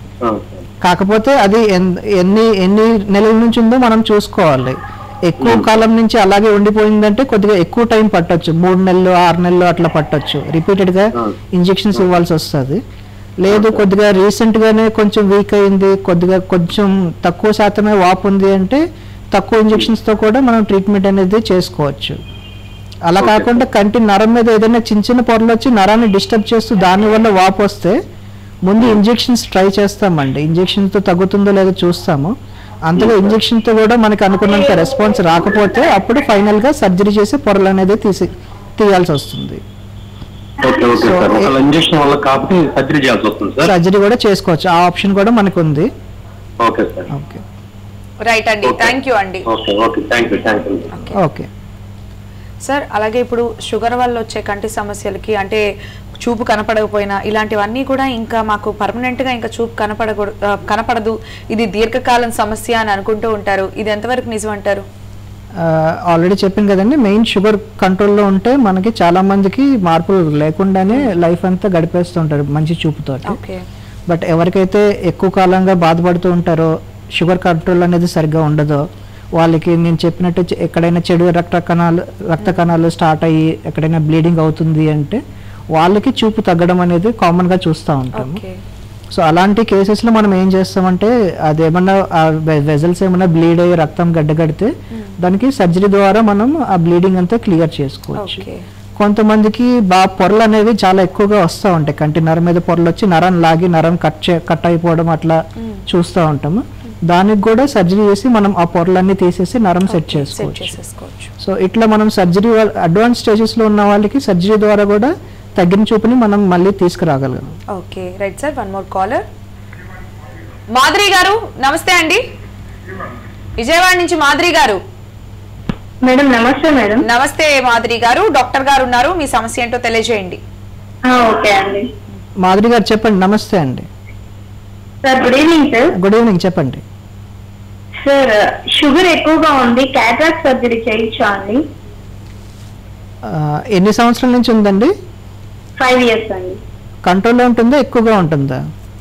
కాకపోతే అది ఎన్- ఎన్ని ఎన్ని నెలల నుంచి ఉందో మనం చూసుకోవాలి ఎక్కువ కాలం నుంచి అలాగే ఉండిపోయిందంటే కొద్దిగా ఎక్కువ టైం పట్టొచ్చు మూడు నెలలు ఆరు నెలలు అట్లా పట్టొచ్చు రిపీటెడ్ గా ఇంజెక్షన్స్ ఇవ్వాల్సి వస్తుంది లేదు కొద్దిగా రీసెంట్ గానే కొంచెం వీక్ అయింది కొద్దిగా కొంచెం తక్కువ శాతమే వాపు ఉంది అంటే తక్కువ ఇంజెక్షన్స్ తో కూడా మనం ట్రీట్మెంట్ అనేది చేసుకోవచ్చు అలా కాకుండా కంటి నరం మీద ఏదైనా చిన్న చిన్న పొరలు వచ్చి నరాన్ని డిస్టర్బ్ చేస్తూ దానివల్ల వాపు వస్తే ముందు ఇంజెక్షన్స్ ట్రై చేస్తామండి ఇంజెక్షన్ తో తగ్గుతుందో లేదో చూస్తాము అంతగా ఇంజెక్షన్ తో కూడా మనకి అనుకున్నంత రెస్పాన్స్ రాకపోతే అప్పుడు ఫైనల్ గా సర్జరీ చేసి పొరలు అనేది తీసి తీయాల్సి వస్తుంది ఓకే ఓకే సార్ ఒకవేళ ఇంజక్షన్ వల్ల కాబట్టి సర్జరీ చేయాల్సి వస్తుంది సార్ సర్జరీ కూడా చేసుకోవచ్చు ఆ ఆప్షన్ కూడా మనకు ఉంది ఓకే సార్ ఓకే రైట్ అండి థ్యాంక్ యూ అండి okay okay thank you thank you okay sir అలాగే ఇప్పుడు షుగర్ వల్ల వచ్చే కంటి సమస్యలకి అంటే చూపు కనపడకపోయినా ఇలాంటివన్నీ కూడా ఇంకా మాకు పర్మనెంట్ గా ఇంకా చూపు కనపడకూడదు ఆ, కనపడదు ఇది దీర్ఘకాలం సమస్య అని అనుకుంటూ ఉంటారు ఇది ఎంతవరకు నిజం అంటారు ఆల్రెడీ చెప్పాను కదండి మెయిన్ షుగర్ కంట్రోల్లో ఉంటే మనకి చాలా మందికి మార్పులు లేకుండానే లైఫ్ అంతా గడిపేస్తుంటారు మంచి చూపుతో ఓకే బట్ ఎవరికైతే ఎక్కువ కాలంగా బాధపడుతూ ఉంటారో షుగర్ కంట్రోల్ అనేది సరిగ్గా ఉండదో వాళ్ళకి నేను చెప్పినట్టు చె- ఎక్కడైనా చెడు రక్త కణాలు రక్త కణాలు స్టార్ట్ అయ్యి ఎక్కడైనా బ్లీడింగ్ అవుతుంది అంటే వాళ్ళకి చూపు తగ్గడం అనేది కామన్గా చూస్తూ ఉంటాము ఓకే సో అలాంటి కేసెస్లో మనం ఏం చేస్తామంటే అది ఏమన్నా వెజల్స్ ఏమన్నా బ్లీడ్ అయ్యి రక్తం గడ్డగడితే దానికి సర్జరీ ద్వారా మనం ఆ బ్లీడింగ్ అంతా క్లియర్ చేసుకోవచ్చు ఓకే కొంతమందికి బాగా పొరలు అనేవి చాలా ఎక్కువగా వస్తూ ఉంటాయి కంటి నరం మీద పొరలు వచ్చి నరం లాగి నరం కట్ చే కట్ అయిపోవడం అట్లా చూస్తూ ఉంటాము దానికి కూడా సర్జరీ చేసి మనం ఆ పొరలన్నీ తీసేసి నరం సెట్ సెట్ చేసుకోవచ్చు చేసేసుకోవచ్చు సో ఇట్లా మనం సర్జరీ అడ్వాన్స్ స్టేజెస్లో ఉన్న వాళ్ళకి సర్జరీ ద్వారా కూడా తగ్గిన చూపుని మనం మళ్ళీ తీసుకురాగలం okay right sir one more caller Madhuri గారు నమస్తే అండి విజయవాడ నుంచి మాధురి గారు మేడం నమస్తే మేడం నమస్తే మాధురి గారు డాక్టర్ గారు ఉన్నారు మీ సమస్య ఏంటో తెలియజేయండి ఓకే అండి మాధురి గారు చెప్పండి నమస్తే అండి sir good evening sir good evening చెప్పండి సార్ షుగర్ ఎక్కువగా ఉంది క్యాట్రాక్ట్ సర్జరీ చేయొచ్చా అండి ఆ, ఎన్ని సంవత్సరాల నుంచి ఉందండి ఫైవ్ ఇయర్స్ అండి కంట్రోల్లో ఉంటుందా ఎక్కువగా ఉంటుందా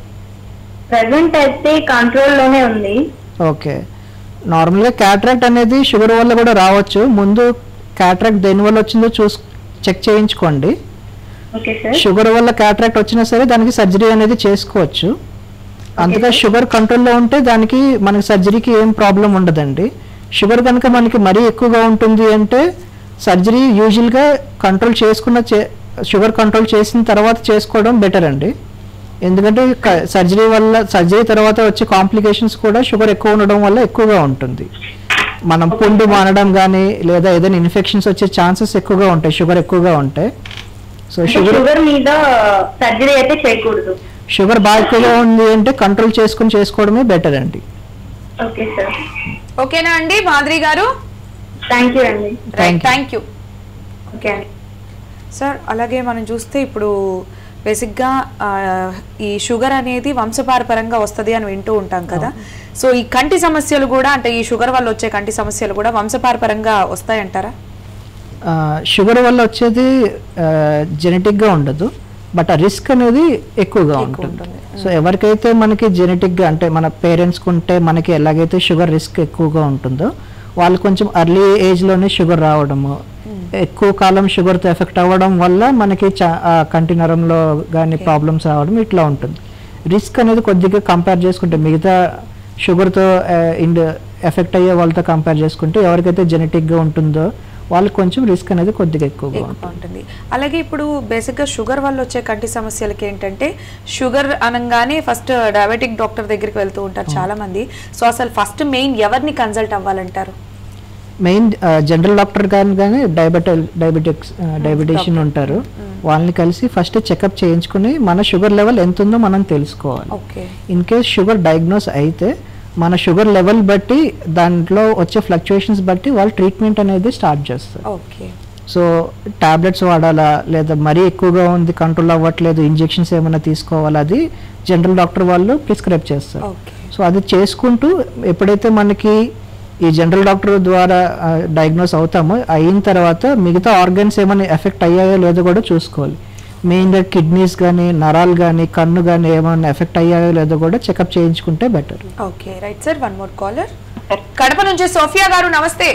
ప్రజెంట్ అయితే కంట్రోల్ లోనే ఉంది ఓకే నార్మల్గా క్యాట్రాక్ట్ అనేది షుగర్ వల్ల కూడా రావచ్చు ముందు క్యాట్రాక్ట్ దేని వల్ల వచ్చిందో చూస్ చెక్ చేయించుకోండి ఓకే సార్ షుగర్ వల్ల క్యాట్రాక్ట్ వచ్చినా సరే దానికి సర్జరీ అనేది చేసుకోవచ్చు అంతగా షుగర్ కంట్రోల్లో ఉంటే దానికి మనకి సర్జరీకి ఏం ప్రాబ్లం ఉండదండి షుగర్ కనుక మనకి మరీ ఎక్కువగా ఉంటుంది అంటే సర్జరీ యూజువల్గా కంట్రోల్ చేసుకున్న చే- షుగర్ కంట్రోల్ చేసిన తర్వాత చేసుకోవడం బెటర్ అండి ఎందుకంటే క- సర్జరీ వల్ల సర్జరీ తర్వాత వచ్చే కాంప్లికేషన్స్ కూడా షుగర్ ఎక్కువ ఉండడం వల్ల ఎక్కువగా ఉంటుంది మనం పుండు మానడం కానీ లేదా ఏదైనా ఇన్ఫెక్షన్స్ వచ్చే ఛాన్సెస్ ఎక్కువగా ఉంటాయి షుగర్ ఎక్కువగా ఉంటాయి సో షుగర్ షుగర్ మీద సర్జరీ అయితే చేయకూడదు షుగర్ బాగా ఎక్కువగా ఉంది అంటే కంట్రోల్ చేసుకుని చేసుకోవడమే బెటర్ అండి ఓకే సార్ ఓకేనా అండి మాధురి గారు థ్యాంక్ యూ అండి రైట్ థ్యాంక్ యూ ఓకే అండి సార్ అలాగే మనం చూస్తే ఇప్పుడు బేసిక్గా ఆ, ఈ షుగర్ అనేది వంశపారపరంగా వస్తుంది అని వింటూ ఉంటాం కదా సో ఈ కంటి సమస్యలు కూడా అంటే ఈ షుగర్ వల్ల వచ్చే కంటి సమస్యలు కూడా వంశపారపరంగా వస్తాయంటారా ఆ, షుగర్ వల్ల వచ్చేది జెనెటిక్గా ఉండదు బట్ ఆ రిస్క్ అనేది ఎక్కువగా ఉంటుంది సో ఎవరికైతే మనకి జెనెటిక్గా అంటే మన పేరెంట్స్కి ఉంటే మనకి ఎలాగైతే షుగర్ రిస్క్ ఎక్కువగా ఉంటుందో వాళ్ళు కొంచెం అర్లీ ఏజ్లోనే షుగర్ రావడము ఎక్కువ కాలం షుగర్తో ఎఫెక్ట్ అవ్వడం వల్ల మనకి చా- ఆ కంటి నరంలో కానీ ప్రాబ్లమ్స్ రావడం ఇట్లా ఉంటుంది రిస్క్ అనేది కొద్దిగా కంపేర్ చేసుకుంటే మిగతా షుగర్తో ఇండ్ ఎఫెక్ట్ అయ్యే వాళ్ళతో కంపేర్ చేసుకుంటే ఎవరికైతే జెనెటిక్గా ఉంటుందో వాళ్ళకి కొంచెం రిస్క్ అనేది కొద్దిగా ఎక్కువగా ఉంటుంది ఎక్కువ ఉంటుంది అలాగే ఇప్పుడు బేసిక్గా షుగర్ వల్ల వచ్చే కంటి సమస్యలకి ఏంటంటే షుగర్ అనగానే ఫస్ట్ డయాబెటిక్ డాక్టర్ దగ్గరికి వెళ్తూ ఉంటారు చాలా మంది సో అసలు ఫస్ట్ మెయిన్ ఎవరిని కన్సల్ట్ అవ్వాలంటారు మెయిన్ జనరల్ డాక్టర్ గాని కానీ డయాబెటల్ డయాబెటిక్స్ డయాబెటిషియన్ ఉంటారు వాళ్ళని కలిసి ఫస్ట్ చెకప్ చేయించుకుని మన షుగర్ లెవెల్ ఎంత ఉందో మనం తెలుసుకోవాలి okay in case sugar diagnose అయితే మన షుగర్ లెవెల్ బట్టి దాంట్లో వచ్చే ఫ్లక్చుయేషన్స్ బట్టి వాళ్ళు ట్రీట్మెంట్ అనేది స్టార్ట్ చేస్తారు ఓకే సో టాబ్లెట్స్ వాడాలా లేదా మరీ ఎక్కువగా ఉంది కంట్రోల్ అవ్వట్లేదు ఇంజెక్షన్స్ ఏమైనా తీసుకోవాలా అది జనరల్ డాక్టర్ వాళ్ళు ప్రిస్క్రైబ్ చేస్తారు ఓకే సో అది చేసుకుంటూ ఎప్పుడైతే మనకి ఈ జనరల్ డాక్టర్ ద్వారా డయాగ్నోస్ అవుతాము అయిన తర్వాత మిగతా ఆర్గన్స్ ఏమైనా ఎఫెక్ట్ అయ్యాయో లేదో కూడా చూసుకోవాలి మెయిన్గా కిడ్నీస్ కానీ నరాలు కానీ కన్ను కానీ ఏమైనా ఎఫెక్ట్ అయ్యాయో లేదో కూడా చెకప్ చేయించుకుంటే better okay right sir one more caller Kadapa నుంచి సోఫియా గారు నమస్తే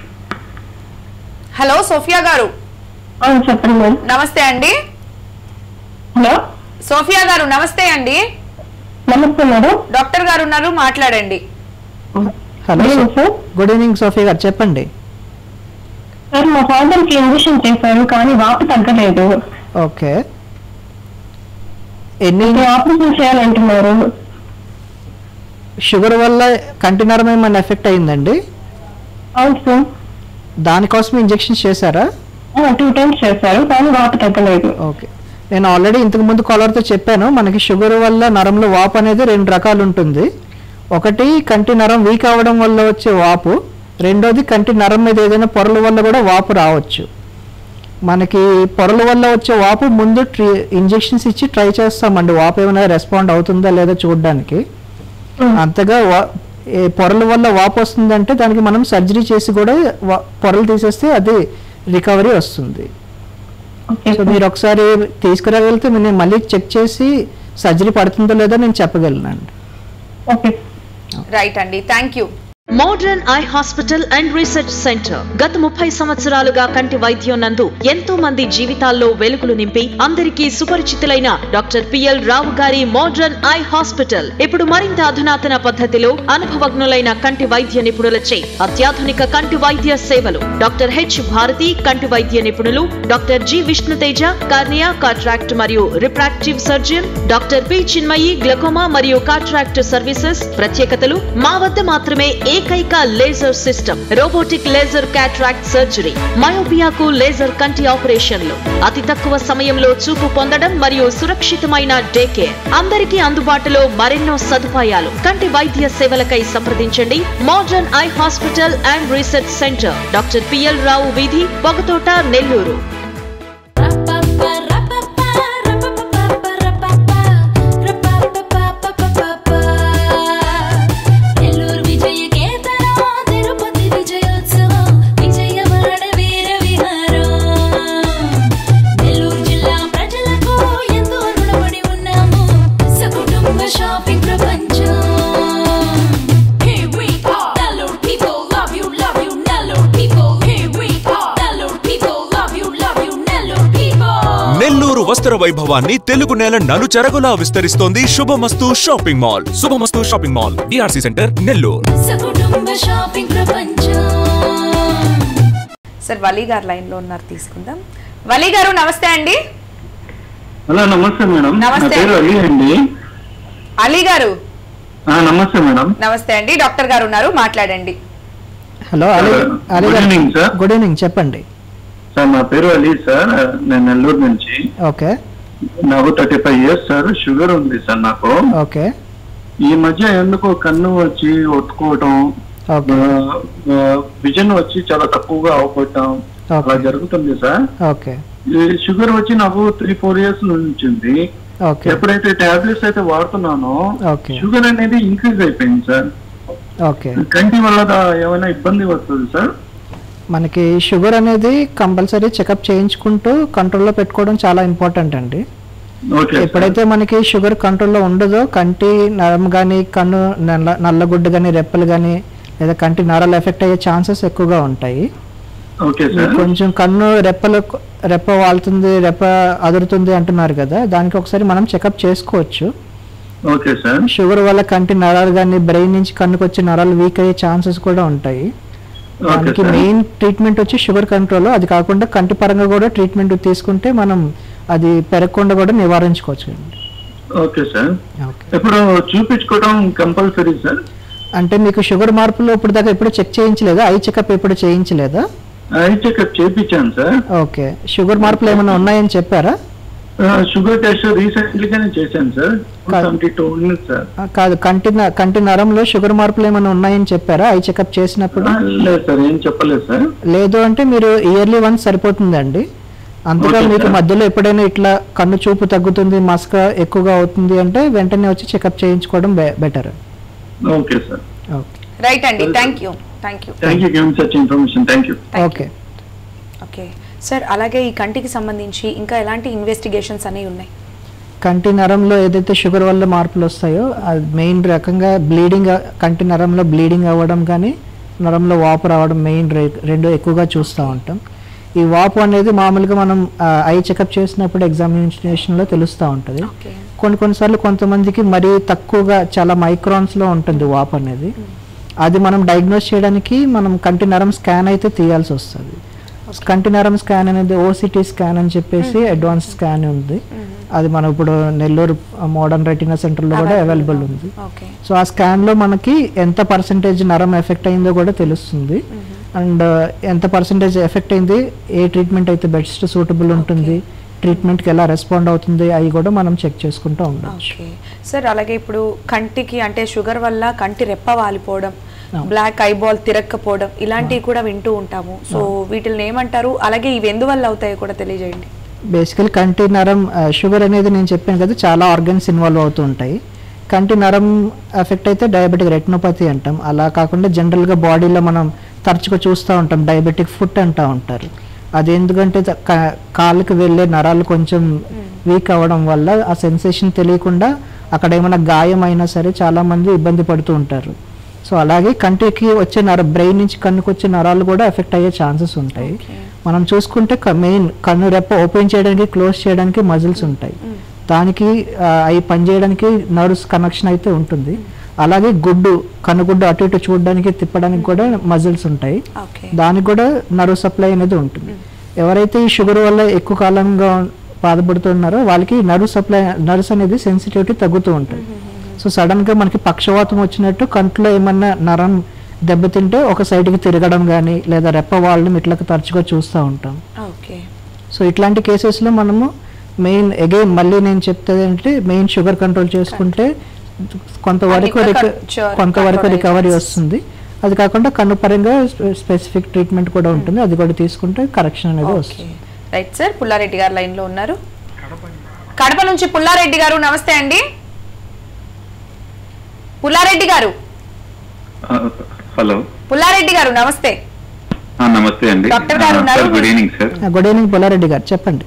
హలో సోఫియా గారు చెప్పండి మేడం నమస్తే అండి హలో సోఫియా గారు నమస్తే అండి నమస్తే మేడం డాక్టర్ గారు ఉన్నారు మాట్లాడండి హలో గుడ్ ఈవినింగ్ సోఫియా గారు చెప్పండి సార్ మా ఫాదర్ కి ఇంజక్షన్ చేశారు కానీ వాపు తగ్గలేదు ఓకే ఎన్ని ఆపరేషన్ చేయాలంటున్నారు షుగర్ వల్ల కంటి నరం ఏమైనా ఎఫెక్ట్ అయిందండి అవును సార్ దానికోసం ఇంజెక్షన్స్ చేశారా టూ టైమ్స్ చేశారు కానీ వాపు తగ్గలేదు ఓకే నేను ఆల్రెడీ ఇంతకు ముందు కాలర్తో చెప్పాను మనకి షుగర్ వల్ల నరంలో వాపు అనేది రెండు రకాలు ఉంటుంది ఒకటి కంటి నరం వీక్ అవ్వడం వల్ల వచ్చే వాపు రెండోది కంటి నరం మీద ఏదైనా పొరల వల్ల కూడా వాపు రావచ్చు మనకి పొరల వల్ల వచ్చే వాపు ముందు ట్రీ ఇంజెక్షన్స్ ఇచ్చి ట్రై చేస్తామండి వాపు ఏమైనా రెస్పాండ్ అవుతుందా లేదా చూడడానికి అంతగా వా- ఏ పొరల వల్ల వాపు వస్తుందంటే దానికి మనం సర్జరీ చేసి కూడా వా- పొరలు తీసేస్తే అది రికవరీ వస్తుంది సో మీరు ఒకసారి తీసుకురాగలిగితే నేను మళ్ళీ చెక్ చేసి సర్జరీ పడుతుందో లేదో నేను చెప్పగలను రైట్ అండి thank you modern eye hospital and research centre గత ముప్పై సంవత్సరాలుగా కంటి వైద్యం నందు ఎంతో మంది జీవితాల్లో వెలుగులు నింపి అందరికీ సుపరిచితులైన డాక్టర్ పిఎల్ రావు గారి మోడర్న్ ఐ హాస్పిటల్ ఇప్పుడు మరింత అధునాతన పద్ధతిలో అనుభవజ్ఞులైన కంటి వైద్య నిపుణులచే అత్యాధునిక కంటి వైద్య సేవలు డాక్టర్ హెచ్ భారతి కంటి వైద్య నిపుణులు doctor G Vishnuteja cornea cataract మరియు refractive surgeon doctor P Chinmayi glaucoma మరియు కాట్రాక్ట్ సర్వీసెస్ ప్రత్యేకతలు మా వద్ద మాత్రమే ఏకైక laser system robotic laser cataract surgery మయోపియాకు లేజర్ కంటి ఆపరేషన్లు అతి తక్కువ సమయంలో చూపు పొందడం మరియు సురక్షితమైన డే కేర్ అందరికీ అందుబాటులో మరెన్నో సదుపాయాలు కంటి వైద్య సేవలకై సంప్రదించండి modern eye hospital and research centre doctor PL Rao వీధి పొగతోట నెల్లూరు నెల్లూరు విజయ కేతనం తిరుపతి విజయోత్సవం విజయవాడ వీర విహారం నెల్లూరు జిల్లా ప్రజలకు ఎంతో రుణపడి ఉన్నాము సకుటుంబ షాపింగ్ ప్రపంచం Here we are. Nellore people love you, love you, Nellore people. Here we are. Nellore people love you, love you, Nellore people. Nellore వస్త్ర వైభవాన్ని తెలుగు నేల నలుచెరగులా విస్తరిస్తోంది Shubhamasthu shopping mall Shubhamasthu shopping mall DRC centre Nellore సకుటుంబ షాపింగ్ ప్రపంచం సార్ వలీ గారు లైన్ లో ఉన్నారు తీసుకుందాం వలీ గారు నమస్తే అండి హలో నమస్తే మేడం నా నమస్తే. పేరు అలీ అండి అలీ గారు ఆ, నమస్తే మేడం నమస్తే అండి డాక్టర్ గారు ఉన్నారు మాట్లాడండి hello Ali Ali Good evening, sir. Good evening చెప్పండి సార్ నా పేరు అలీ సార్ నేను నెల్లూరు నుంచి ఓకే నాకు thirty five years sir sugar ఉంది సార్ నాకు ఓకే ఈ మధ్య ఎందుకో కన్ను వచ్చి ఒత్తుకోవటం విజన్ వచ్చి చాలా తక్కువగా అవపడటం అలా జరుగుతుంది సార్ ఓకే ఈ షుగర్ వచ్చి నాకు త్రీ ఫోర్ ఇయర్స్ నుంచి ఉంది ఓకే ఎప్పుడైతే టాబ్లెట్స్ అయితే వాడుతున్నానో ఓకే షుగర్ అనేది ఇంక్రీజ్ అయిపోయింది సార్ ఓకే కంటి వల్ల దా- ఏమైనా ఇబ్బంది వస్తుంది సార్ మనకి షుగర్ అనేది కంపల్సరీ చెకప్ చేయించుకుంటూ కంట్రోల్లో పెట్టుకోవడం చాలా ఇంపార్టెంట్ అండి ఓకే ఎప్పుడైతే మనకి షుగర్ కంట్రోల్లో ఉండదో కంటి నరం కానీ కన్ను నల్ల నల్లగుడ్డు కానీ రెప్పలు కానీ లేదా కంటి నరాలు ఎఫెక్ట్ అయ్యే ఛాన్సెస్ ఎక్కువగా ఉంటాయి ఓకే మీరు సార్ కొంచెం కన్ను రెప్పలు రెప్ప వాళ్తుంది రెప్ప అదురుతుంది అంటున్నారు కదా దానికి ఒకసారి మనం చెకప్ చేసుకోవచ్చు ఓకే సార్ షుగర్ వల్ల కంటి నరాలు కానీ బ్రెయిన్ నుంచి కన్నుకు వచ్చే నరాలు వీక్ అయ్యే ఛాన్సెస్ కూడా ఉంటాయి దానికి sir. మెయిన్ ట్రీట్మెంట్ వచ్చి షుగర్ కంట్రోల్ అది కాకుండా కంటి పరంగా కూడా ట్రీట్మెంట్ తీసుకుంటే మనం అది పెరగకుండా కూడా నివారించుకోవచ్చు ఓకే సార్ ఇప్పుడు చూపించుకోవడం కంపల్సరీ సార్ అంటే మీకు షుగర్ మార్పులు ఇప్పుడు దాకా ఎప్పుడు చెక్ చేయించలేదా ఐ చెకప్ ఎప్పుడు చేయించలేదా ఐ చెకప్ చేయించాను సార్ ఓకే షుగర్ మార్పులు ఏమైనా ఉన్నాయని చెప్పారా షుగర్ టెస్ట్ రీసెంట్లీ గానే చేశాను సార్ సెవెంటీ టూ ఉంది సార్ ఆ, కాదు కంటి న- కంటి నరంలో షుగర్ మార్పులు ఏమైనా ఉన్నాయని చెప్పారా ఐ చెకప్ చేసినప్పుడు లేదు సార్ ఏం చెప్పలేదు సార్ లేదు అంటే మీరు ఇయర్లీ వన్స్ సరిపోతుందండి అంతగా Okay, మీకు sir. మధ్యలో ఎప్పుడైనా ఇట్లా కన్ను చూపు తగ్గుతుంది మసక ఎక్కువగా అవుతుంది అంటే వెంటనే వచ్చి చెకప్ చేయించుకోవడం better okay sir okay right అండి thank you thank you thank you giving such information thank you okay okay sir అలాగే ఈ కంటికి సంబంధించి ఇంకా ఎలాంటి ఇన్వెస్టిగేషన్స్ అనేవి ఉన్నాయి కంటి నరంలో ఏదైతే షుగర్ వల్ల మార్పులు వస్తాయో అది మెయిన్ రకంగా బ్లీడింగ్ కంటి నరంలో బ్లీడింగ్ అవ్వడం కానీ నరంలో వాపు రావడం మెయిన్ రెండు ఎక్కువగా చూస్తూ ఉంటాం ఈ వాపు అనేది మామూలుగా మనం ఐ చెకప్ చేసినప్పుడు ఎగ్జామినేషన్లో తెలుస్తూ ఉంటుంది కొన్ని కొన్నిసార్లు కొంతమందికి మరీ తక్కువగా చాలా మైక్రాన్స్లో ఉంటుంది వాపు అనేది అది మనం డయాగ్నోస్ చేయడానికి మనం కంటి నరం స్కాన్ అయితే తీయాల్సి వస్తుంది కంటి నరం స్కాన్ అనేది ఓసిటీ స్కాన్ అని చెప్పేసి అడ్వాన్స్ స్కాన్ ఉంది అది మనం ఇప్పుడు నెల్లూరు మోడర్న్ రెటినా సెంటర్లో కూడా అవైలబుల్ ఉంది ఓకే సో ఆ స్కాన్లో మనకి ఎంత పర్సంటేజ్ నరం ఎఫెక్ట్ అయిందో కూడా తెలుస్తుంది అండ్ ఎంత పర్సంటేజ్ ఎఫెక్ట్ అయింది ఏ ట్రీట్మెంట్ అయితే బెస్ట్ సూటబుల్ ఉంటుంది ట్రీట్మెంట్కి ఎలా రెస్పాండ్ అవుతుంది అవి కూడా మనం చెక్ చేసుకుంటూ ఉండొచ్చు ఓకే సార్ అలాగే ఇప్పుడు కంటికి అంటే షుగర్ వల్ల కంటి రెప్ప వాలిపోవడం బ్లాక్ ఐబాల్ తిరక్కపోవడం ఇలాంటివి కూడా వింటూ ఉంటాము సో వీటిని ఏమంటారు అలాగే ఇవి ఎందువల్ల అవుతాయో కూడా తెలియజేయండి బేసికలీ కంటి నరం షుగర్ అనేది నేను చెప్పాను కదా చాలా ఆర్గన్స్ ఇన్వాల్వ్ అవుతూ ఉంటాయి కంటి నరం ఎఫెక్ట్ అయితే డయాబెటిక్ రెటినోపతి అంటాం అలా కాకుండా జనరల్గా బాడీలో మనం తరచుగా చూస్తూ ఉంటాం డయాబెటిక్ ఫుట్ అంటూ ఉంటారు అది ఎందుకంటే త- కా- కాళ్ళకి వెళ్ళే నరాలు కొంచెం వీక్ అవ్వడం వల్ల ఆ సెన్సేషన్ తెలియకుండా అక్కడ ఏమైనా గాయం అయినా సరే చాలా మంది ఇబ్బంది పడుతూ ఉంటారు సో అలాగే కంటికి వచ్చే నర బ్రెయిన్ నుంచి కన్నుకు వచ్చే నరాలు కూడా ఎఫెక్ట్ అయ్యే ఛాన్సెస్ ఉంటాయి మనం చూసుకుంటే మెయిన్ కన్ను రెప్ప ఓపెన్ చేయడానికి క్లోజ్ చేయడానికి మజిల్స్ ఉంటాయి దానికి ఆ, అవి పనిచేయడానికి నర్వ్స్ కనెక్షన్ అయితే ఉంటుంది అలాగే గుడ్డు కనుగుడ్డు అటు ఇటు చూడడానికి తిప్పడానికి కూడా మజిల్స్ ఉంటాయి దానికి కూడా నర్వ్ సప్లై అనేది ఉంటుంది ఎవరైతే ఈ షుగర్ వల్ల ఎక్కువ కాలంగా బాధపడుతున్నారో వాళ్ళకి నర్వ్ సప్లై నర్వ్స్ అనేది సెన్సిటివిటీ తగ్గుతూ ఉంటుంది సో సడన్ గా మనకి పక్షవాతం వచ్చినట్టు కంట్లో ఏమన్నా నరం దెబ్బతింటే ఒక సైడ్కి తిరగడం కానీ లేదా రెప్ప వాళ్ళని ఇట్లా తరచుగా చూస్తూ ఉంటాం ఓకే సో ఇట్లాంటి కేసెస్లో మనము మెయిన్ అగైన్ మళ్ళీ నేను చెప్తుంది ఏంటంటే మెయిన్ షుగర్ కంట్రోల్ చేసుకుంటే కొంతవరకు అది కూడా రిక- control- కొంతవరకు control రికవరీ అయ్యే వస్తుంది అది కాకుండా కన్ను పరంగా స్పెసిఫిక్ ట్రీట్మెంట్ కూడా ఉంటుంది అది కూడా తీసుకుంటే కరెక్షన్ అనేది వస్తుంది రైట్ సార్ పుల్లారెడ్డి గారు లైన్ లో ఉన్నారు కడప నుంచి పుల్లారెడ్డి గారు నమస్తే అండి పుల్లారెడ్డి గారు హలో పుల్లారెడ్డి గారు నమస్తే ఆ, నమస్తే అండి డాక్టర్ గారు ఆ, ఉన్నారు. Sir good evening sir good evening Pullareddy గారు చెప్పండి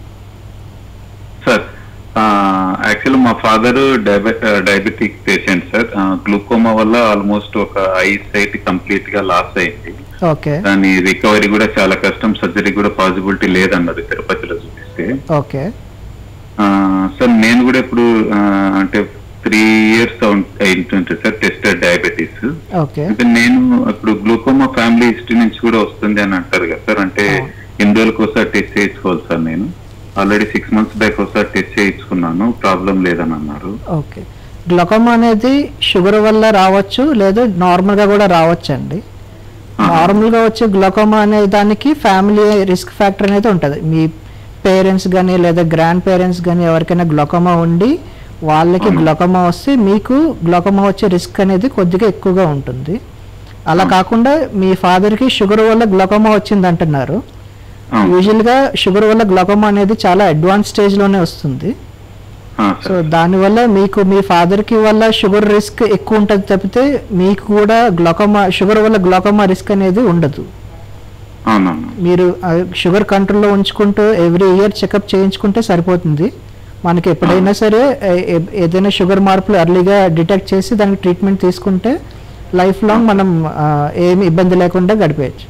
సార్ యాక్చువల్ మా father diabetic patient sir glaucoma వల్ల ఆల్మోస్ట్ ఒక ఐ సైట్ కంప్లీట్ గా లాస్ అయింది ఓకే దాని రికవరీ కూడా చాలా కష్టం సర్జరీ కూడా పాసిబిలిటీ లేదన్నది తిరుపతిలో చూపిస్తే ఓకే ఆ, సార్ నేను కూడా ఇప్పుడు ఆ, అంటే త్రీ ఇయర్స్ అయింటుంది సార్ టెస్టెడ్ డయాబెటీస్ ఓకే అంటే నేను ఇప్పుడు గ్లూకోమా ఫ్యామిలీ హిస్టరీ నుంచి కూడా వస్తుంది అని అంటారు కదా సార్ అంటే ఎన్ని రోజులకు ఒకసారి టెస్ట్ చేయించుకోవాలి సార్ నేను ఆల్రెడీ సిక్స్ మంత్స్ బ్యాక్ ఒకసారి టెస్ట్ చేయించుకున్నాను ప్రాబ్లం లేదని అన్నారు ఓకే గ్లకోమా అనేది షుగర్ వల్ల రావచ్చు లేదా నార్మల్ గా కూడా రావచ్చు అండి నార్మల్ గా వచ్చే గ్లకోమా అనే దానికి ఫ్యామిలీ రిస్క్ ఫ్యాక్టర్ అనేది ఉంటుంది మీ పేరెంట్స్ కానీ లేదా గ్రాండ్ పేరెంట్స్ కానీ ఎవరికైనా గ్లకోమా ఉండి వాళ్ళకి గ్లకోమా వస్తే మీకు గ్లకోమా వచ్చే రిస్క్ అనేది కొద్దిగా ఎక్కువగా ఉంటుంది అలా కాకుండా మీ ఫాదర్కి షుగర్ వల్ల గ్లకోమా వచ్చింది అంటున్నారు యూజువల్గా షుగర్ వల్ల గ్లకోమా అనేది చాలా అడ్వాన్స్ స్టేజ్లోనే వస్తుంది సో దానివల్ల మీకు మీ ఫాదర్ కి వల్ల షుగర్ రిస్క్ ఎక్కువ ఉంటుంది తప్పితే మీకు కూడా గ్లకోమా షుగర్ వల్ల గ్లకోమా రిస్క్ అనేది ఉండదు అవునవును మీరు ఆ షుగర్ కంట్రోల్లో ఉంచుకుంటూ ఎవ్రీ ఇయర్ చెకప్ చేయించుకుంటే సరిపోతుంది మనకి ఎప్పుడైనా సరే ఏ- ఏ- ఏదైనా షుగర్ మార్పులు ఎర్లీగా డిటెక్ట్ చేసి దానికి ట్రీట్మెంట్ తీసుకుంటే లైఫ్ లాంగ్ మనం ఆ, ఏమి ఇబ్బంది లేకుండా గడిపేయచ్చు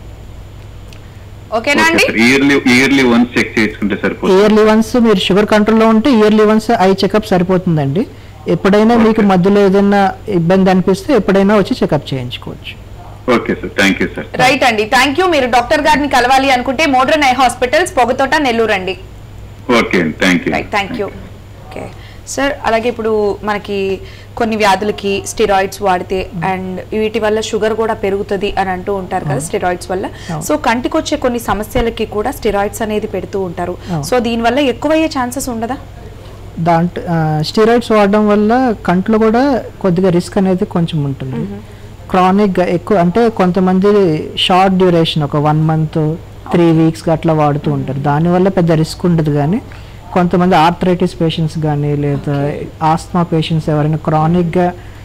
ఓకేనా అండి ఇయర్లీ ఇయర్లీ వన్స్ చెక్ చేయించుకుంటే సరిపోతుంది ఇయర్లీ వన్స్ మీరు షుగర్ కంట్రోల్లో ఉంటే ఇయర్లీ వన్స్ ఐ చెకప్ సరిపోతుందండి ఎప్పుడైనా మీకు మధ్యలో ఏదైనా ఇబ్బంది అనిపిస్తే ఎప్పుడైనా వచ్చి చెకప్ చేయించుకోవచ్చు okay sir thank you sir right అండి థ్యాంక్ యూ మీరు డాక్టర్ గారిని కలవాలి అనుకుంటే modern eye hospitals Pogathota Nellore అండి okay thank you right thank you okay sir అలాగే ఇప్పుడు మనకి కొన్ని వ్యాధులకి స్టెరాయిడ్స్ వాడితే అండ్ వీటి వల్ల షుగర్ కూడా పెరుగుతుంది అని అంటూ ఉంటారు కదా స్టెరాయిడ్స్ వల్ల అవును. సో కంటికి వచ్చే కొన్ని సమస్యలకి కూడా స్టెరాయిడ్స్ అనేది పెడుతూ ఉంటారు అవును. సో దీనివల్ల ఎక్కువయ్యే ఛాన్సెస్ ఉండదా దాంట్లో స్టీరాయిడ్స్ వాడడం వల్ల కంట్లో కూడా కొద్దిగా రిస్క్ అనేది కొంచెం ఉంటుంది క్రానిక్ ఎక్కువ అంటే కొంతమంది షార్ట్ డ్యూరేషన్ ఒక వన్ మంత్ త్రీ వీక్స్ అట్లా వాడుతూ ఉంటారు దానివల్ల పెద్ద రిస్క్ ఉండదు కానీ కొంతమంది ఆర్థరైటిస్ పేషెంట్స్ కానీ లేదా ఆస్మా పేషెంట్స్ ఎవరైనా క్రానిక్గా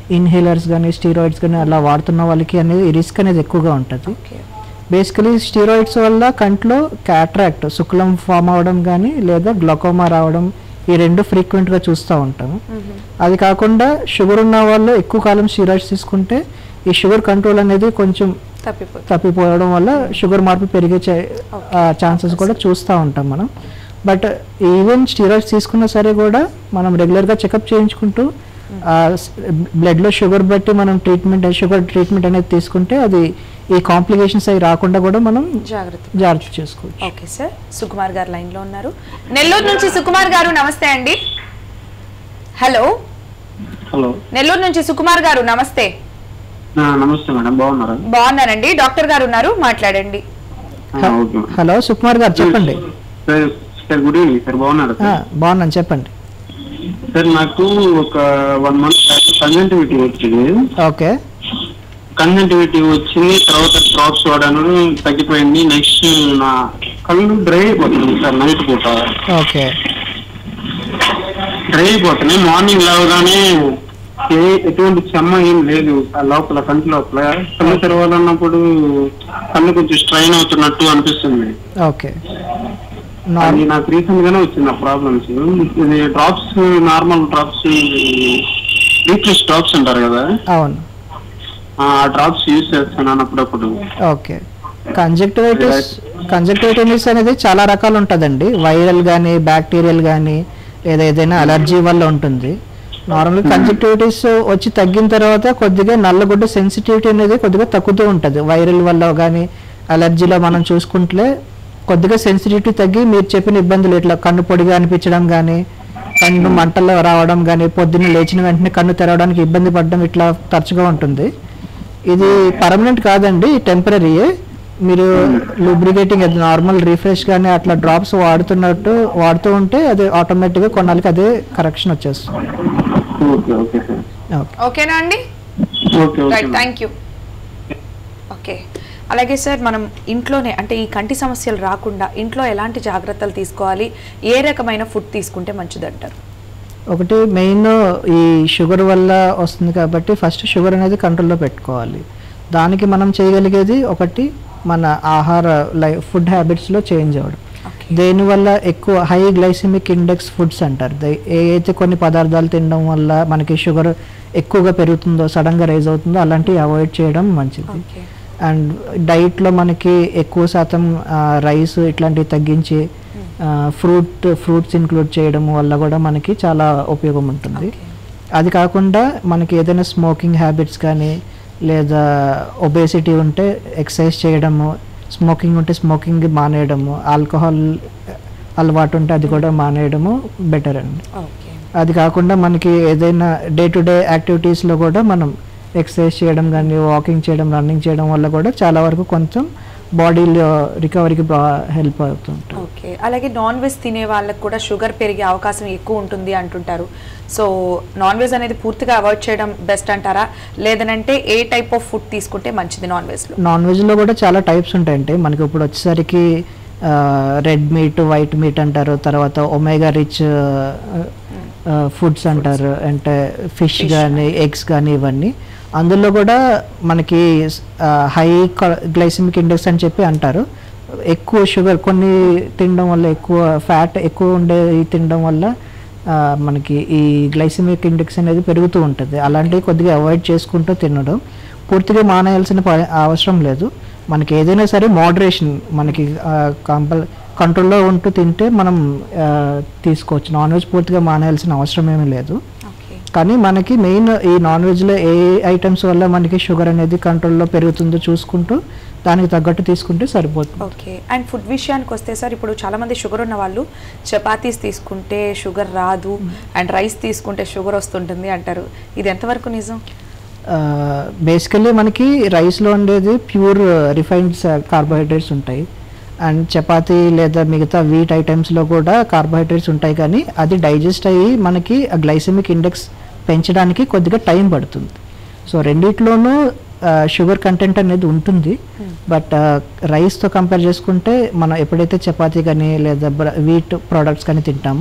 ఇన్హేలర్స్ కానీ స్టీరాయిడ్స్ కానీ అలా వాడుతున్న వాళ్ళకి అనేది రిస్క్ అనేది ఎక్కువగా ఉంటుంది బేసికలీ స్టీరాయిడ్స్ వల్ల కంట్లో క్యాట్రాక్ట్ శుక్లం ఫామ్ అవడం కానీ లేదా గ్లకోమా రావడం ఈ రెండు ఫ్రీక్వెంట్గా చూస్తూ ఉంటాము అది కాకుండా షుగర్ ఉన్న వాళ్ళు ఎక్కువ కాలం స్టీరాయిడ్స్ తీసుకుంటే ఈ షుగర్ కంట్రోల్ అనేది కొంచెం తప్పిపోతుంది తప్పిపోవడం వల్ల షుగర్ మార్పు పెరిగే ఛాన్సెస్ కూడా చూస్తూ ఉంటాం మనం బట్ ఈవెన్ స్టీరాయిడ్స్ తీసుకున్నా సరే కూడా మనం రెగ్యులర్గా చెకప్ చేయించుకుంటూ బ్లడ్లో షుగర్ బట్టి మనం ట్రీట్మెంట్ షుగర్ ట్రీట్మెంట్ అనేది తీసుకుంటే అది ఈ కాంప్లికేషన్స్ అవి రాకుండా కూడా మనం జాగ్రత్త జాగ్రత్త చేసుకోవచ్చు ఓకే సార్ సుకుమార్ గారు లైన్ లో ఉన్నారు నెల్లూరు నుంచి సుకుమార్ గారు నమస్తే అండి హలో హలో నెల్లూరు నుంచి సుకుమార్ గారు నమస్తే ఆ, నమస్తే మేడం బాగున్నారా బాగున్నారండి డాక్టర్ గారు ఉన్నారు మాట్లాడండి ఆ, ఓకే మేడం. హలో సుకుమార్ గారు చెప్పండి sir sir good evening sir బాగున్నారా ఆ, సార్ బాగున్నాను చెప్పండి సార్ నాకు ఒక వన్ మంత్ కంజంటివిటీ వచ్చింది ఓకే కంజంటివిటీ వచ్చింది తర్వాత డ్రాప్స్ వాడాను తగ్గిపోయింది నెక్స్ట్ నా కళ్ళు డ్రై అయిపోతుంది సార్ నైట్ పూట ఓకే డ్రై అయిపోతున్నాయి మార్నింగ్ లేవగానే ఏ ఎటువంటి చెమ్మ ఏం లేదు ఆ లోపల కంటి లోపల కళ్ళు తెరవాలన్నప్పుడు కళ్ళు కొంచెం స్ట్రైన్ అవుతున్నట్టు అనిపిస్తుంది ఓకే అది నాకు రీసెంట్ గానే వచ్చింది ఆ ప్రాబ్లమ్స్ ఇది drops normal drops refresh drops అంటారు కదా అవును ఆ డ్రాప్స్ యూజ్ చేస్తున్నాను అప్పుడప్పుడు ఓకే కంజక్టివైటిస్ కంజక్టివైటిస్ అనేది చాలా రకాలు ఉంటుందండి వైరల్ కానీ బ్యాక్టీరియల్ కానీ లేదా ఏదైనా అలర్జీ వల్ల ఉంటుంది నార్మల్ కంజక్టివిటీస్ వచ్చి తగ్గిన తర్వాత కొద్దిగా నల్లగుడ్డ సెన్సిటివిటీ అనేది కొద్దిగా తగ్గుతూ ఉంటుంది వైరల్ వల్ల కానీ అలర్జీలో మనం చూసుకుంటే కొద్దిగా సెన్సిటివిటీ తగ్గి మీరు చెప్పిన ఇబ్బందులు ఇట్లా కన్ను పొడిగా అనిపించడం కానీ కన్ను మంటల్లో రావడం కానీ పొద్దున్న లేచిన వెంటనే కన్ను తెరవడానికి ఇబ్బంది పడడం ఇట్లా తరచుగా ఉంటుంది ఇది పర్మనెంట్ కాదండి టెంపరీయే మీరు లూబ్రికేటింగ్ అది నార్మల్ రిఫ్రెష్ కానీ అట్లా డ్రాప్స్ వాడుతున్నట్టు వాడుతూ ఉంటే అది ఆటోమేటిక్గా కొన్నాళ్ళకి అదే కరెక్షన్ వచ్చేస్తుంది ఓకే ఓకే సార్ ఓకే ఓకేనా అండి okay okay right thank you okay అలాగే సార్ మనం ఇంట్లోనే అంటే ఈ కంటి సమస్యలు రాకుండా ఇంట్లో ఎలాంటి జాగ్రత్తలు తీసుకోవాలి ఏ రకమైన ఫుడ్ తీసుకుంటే మంచిదంటారు ఒకటి మెయిన్ ఈ షుగర్ వల్ల వస్తుంది కాబట్టి ఫస్ట్ షుగర్ అనేది కంట్రోల్లో పెట్టుకోవాలి దానికి మనం చేయగలిగేది ఒకటి మన ఆహార లై ఫుడ్ హ్యాబిట్స్లో చేంజ్ అవ్వడం దేనివల్ల ఎక్కువ హై గ్లైసిమిక్ ఇండెక్స్ ఫుడ్స్ అంటారు దే- ఏ అయితే కొన్ని పదార్థాలు తినడం వల్ల మనకి షుగర్ ఎక్కువగా పెరుగుతుందో సడన్గా రైజ్ అవుతుందో అలాంటివి అవాయిడ్ చేయడం మంచిది అండ్ డైట్లో మనకి ఎక్కువ శాతం రైస్ ఇట్లాంటివి తగ్గించి ఫ్రూట్ ఫ్రూట్స్ ఇంక్లూడ్ చేయడం వల్ల కూడా మనకి చాలా ఉపయోగం ఉంటుంది అది కాకుండా మనకి ఏదైనా స్మోకింగ్ హ్యాబిట్స్ కానీ లేదా ఒబేసిటీ ఉంటే ఎక్సర్సైజ్ చేయడము స్మోకింగ్ ఉంటే స్మోకింగ్ మానేయడము ఆల్కహాల్ అలవాటు ఉంటే అది కూడా మానేయడము బెటర్ అండి అది కాకుండా మనకి ఏదైనా డే టు డే యాక్టివిటీస్లో కూడా మనం ఎక్సర్సైజ్ చేయడం కానీ వాకింగ్ చేయడం రన్నింగ్ చేయడం వల్ల కూడా చాలా వరకు కొంచెం బాడీలో రికవరీకి బాగా హెల్ప్ అవుతుంది ఓకే అలాగే నాన్ వెజ్ తినే వాళ్ళకి కూడా షుగర్ పెరిగే అవకాశం ఎక్కువ ఉంటుంది అంటుంటారు సో నాన్ వెజ్ అనేది పూర్తిగా అవాయిడ్ చేయడం బెస్ట్ అంటారా లేదనంటే ఏ టైప్ ఆఫ్ ఫుడ్ తీసుకుంటే మంచిది నాన్ వెజ్లో నాన్ వెజ్లో కూడా చాలా టైప్స్ ఉంటాయండి మనకి ఇప్పుడు వచ్చేసరికి రెడ్ మీట్ వైట్ మీట్ అంటారు తర్వాత ఒమేగా రిచ్ ఫుడ్స్ అంటారు అంటే ఫిష్ కానీ ఎగ్స్ కానీ ఇవన్నీ అందులో కూడా మనకి హై గ్లైసిమిక్ ఇండెక్స్ అని చెప్పి అంటారు ఎక్కువ షుగర్ కొన్ని తినడం వల్ల ఎక్కువ ఫ్యాట్ ఎక్కువ ఉండే తినడం వల్ల ఆ, మనకి ఈ గ్లైసిమిక్ ఇండెక్స్ అనేది పెరుగుతూ ఉంటుంది అలాంటివి కొద్దిగా అవాయిడ్ చేసుకుంటూ తినడం పూర్తిగా మానేయాల్సిన ప- అవసరం లేదు మనకి ఏదైనా సరే మోడరేషన్ మనకి కంపల్ కంట్రోల్లో ఉంటూ తింటే మనం ఆ, తీసుకోవచ్చు నాన్ వెజ్ పూర్తిగా మానేయాల్సిన అవసరం ఏమీ లేదు కానీ మనకి మెయిన్ ఈ నాన్ వెజ్లో ఏ ఐటమ్స్ వల్ల మనకి షుగర్ అనేది కంట్రోల్లో పెరుగుతుందో చూసుకుంటూ దానికి తగ్గట్టు తీసుకుంటే సరిపోతుంది ఓకే అండ్ ఫుడ్ విషయానికి వస్తే సార్ ఇప్పుడు చాలా మంది షుగర్ ఉన్న వాళ్ళు చపాతీస్ తీసుకుంటే షుగర్ రాదు అండ్ రైస్ తీసుకుంటే షుగర్ వస్తుంటుంది అంటారు ఇది ఎంతవరకు నిజం బేసికల్లీ మనకి రైస్లో ఉండేది ప్యూర్ రిఫైన్డ్ కార్బోహైడ్రేట్స్ ఉంటాయి అండ్ చపాతీ లేదా మిగతా వీట్ ఐటమ్స్లో కూడా కార్బోహైడ్రేట్స్ ఉంటాయి కానీ అది డైజెస్ట్ అయ్యి మనకి ఆ గ్లైసెమిక్ ఇండెక్స్ పెంచడానికి కొద్దిగా టైం పడుతుంది సో రెండిట్లోనూ షుగర్ కంటెంట్ అనేది ఉంటుంది బట్ రైస్తో కంపేర్ చేసుకుంటే మనం ఎప్పుడైతే చపాతీ కానీ లేదా వీట్ ప్రోడక్ట్స్ కానీ తింటామో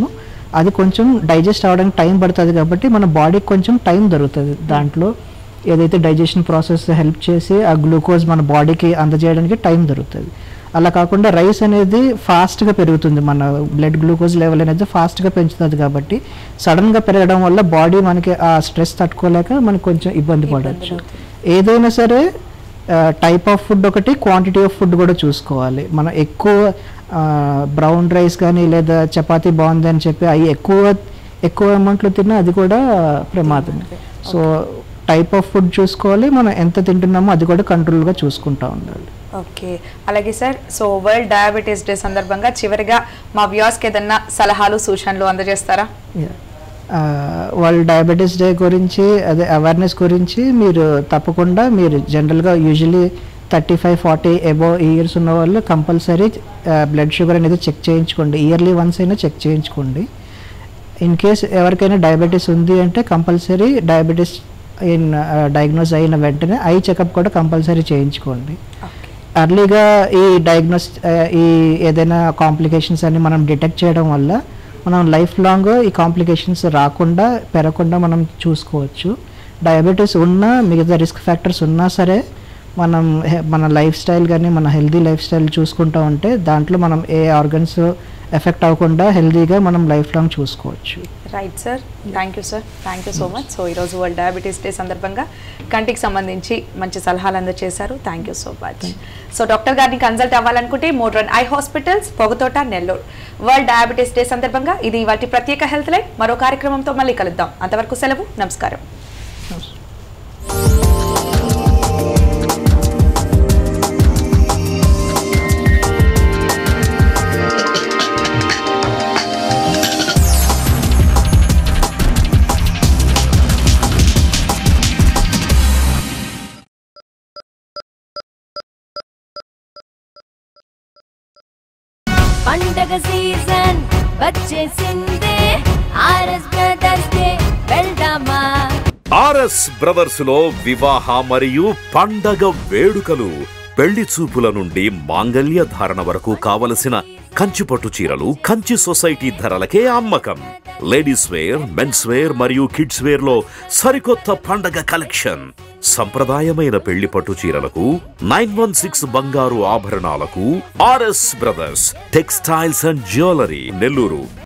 అది కొంచెం డైజెస్ట్ అవ్వడానికి టైం పడుతుంది కాబట్టి మన బాడీకి కొంచెం టైం దొరుకుతుంది దాంట్లో ఏదైతే డైజెషన్ ప్రాసెస్ హెల్ప్ చేసి ఆ గ్లూకోజ్ మన బాడీకి అందజేయడానికి టైం దొరుకుతుంది అలా కాకుండా రైస్ అనేది ఫాస్ట్గా పెరుగుతుంది మన బ్లడ్ గ్లూకోజ్ లెవెల్ అనేది ఫాస్ట్గా పెంచుతుంది కాబట్టి సడన్గా పెరగడం వల్ల బాడీ మనకి ఆ స్ట్రెస్ తట్టుకోలేక మనకి కొంచెం ఇబ్బంది పడవచ్చు ఏదైనా సరే టైప్ ఆఫ్ ఫుడ్ ఒకటి క్వాంటిటీ ఆఫ్ ఫుడ్ కూడా చూసుకోవాలి మనం ఎక్కువ బ్రౌన్ రైస్ కానీ లేదా చపాతీ బాగుంది అని చెప్పి అవి ఎక్కువ ఎక్కువ అమౌంట్లో తిన్నా అది కూడా ప్రమాదం సో టైప్ ఆఫ్ ఫుడ్ చూసుకోవాలి మనం ఎంత తింటున్నామో అది కూడా కంట్రోల్గా చూసుకుంటూ ఉండాలి ఓకే అలాగే sir so world diabetes day సందర్భంగా చివరిగా మా వ్యూస్కి ఏదన్నా సలహాలు సూచనలు అందజేస్తారా వరల్డ్ డయాబెటీస్ డే గురించి అదే అవేర్నెస్ గురించి మీరు తప్పకుండా మీరు జనరల్గా usually thirty five forty above years ఉన్న వాళ్ళు కంపల్సరీ బ్లడ్ షుగర్ అనేది చెక్ చేయించుకోండి ఇయర్లీ వన్స్ అయినా చెక్ చేయించుకోండి ఇన్ కేస్ ఎవరికైనా డయాబెటీస్ ఉంది అంటే కంపల్సరీ డయాబెటీస్ ఇన్ డయాగ్నోస్ అయిన వెంటనే ఐ చెకప్ కూడా కంపల్సరీ చేయించుకోండి అర్లీగా ఈ డయాగ్నోస్ ఈ ఏదైనా కాంప్లికేషన్స్ అని మనం డిటెక్ట్ చేయడం వల్ల మనం లైఫ్ లాంగ్ ఈ కాంప్లికేషన్స్ రాకుండా పెరగకుండా మనం చూసుకోవచ్చు డయాబెటీస్ ఉన్నా మిగతా రిస్క్ ఫ్యాక్టర్స్ ఉన్నా సరే మనం హె- మన లైఫ్ స్టైల్ కానీ మన హెల్దీ లైఫ్ స్టైల్ చూసుకుంటూ ఉంటే దాంట్లో మనం ఏ ఆర్గన్స్ ఎఫెక్ట్ అవ్వకుండా హెల్దీగా మనం లైఫ్ లాంగ్ చూసుకోవచ్చు right sir thank you sir thank you so much so ఈరోజు వరల్డ్ డయాబెటీస్ డే సందర్భంగా కంటికి సంబంధించి మంచి సలహాలు అందజేశారు thank you so much so doctor గారిని కన్సల్ట్ అవ్వాలనుకుంటే modern eye hospitals Pogathota Nellore world diabetes day సందర్భంగా ఇది వాటి ప్రత్యేక హెల్త్ లైన్ మరో కార్యక్రమంతో మళ్ళీ కలుద్దాం అంతవరకు సెలవు నమస్కారం పండగ సీజన్ వచ్చేసిందే ఆర్ఎస్ బ్రదర్స్ డే వెళ్దామా ఆర్ఎస్ బ్రదర్స్ లో వివాహ మరియు పండగ వేడుకలు పెళ్లి చూపుల నుండి మాంగల్య ధారణ వరకు కావలసిన కంచిపట్టు చీరలు కంచి సొసైటీ ధరలకే అమ్మకం లేడీస్ వేర్ మెన్స్ వేర్ మరియు కిడ్స్ వేర్ లో సరికొత్త పండగ కలెక్షన్ సంప్రదాయమైన పెళ్లి పట్టు చీరలకు నైన్ వన్ సిక్స్ బంగారు ఆభరణాలకు RS brothers textiles and jewellery Nellore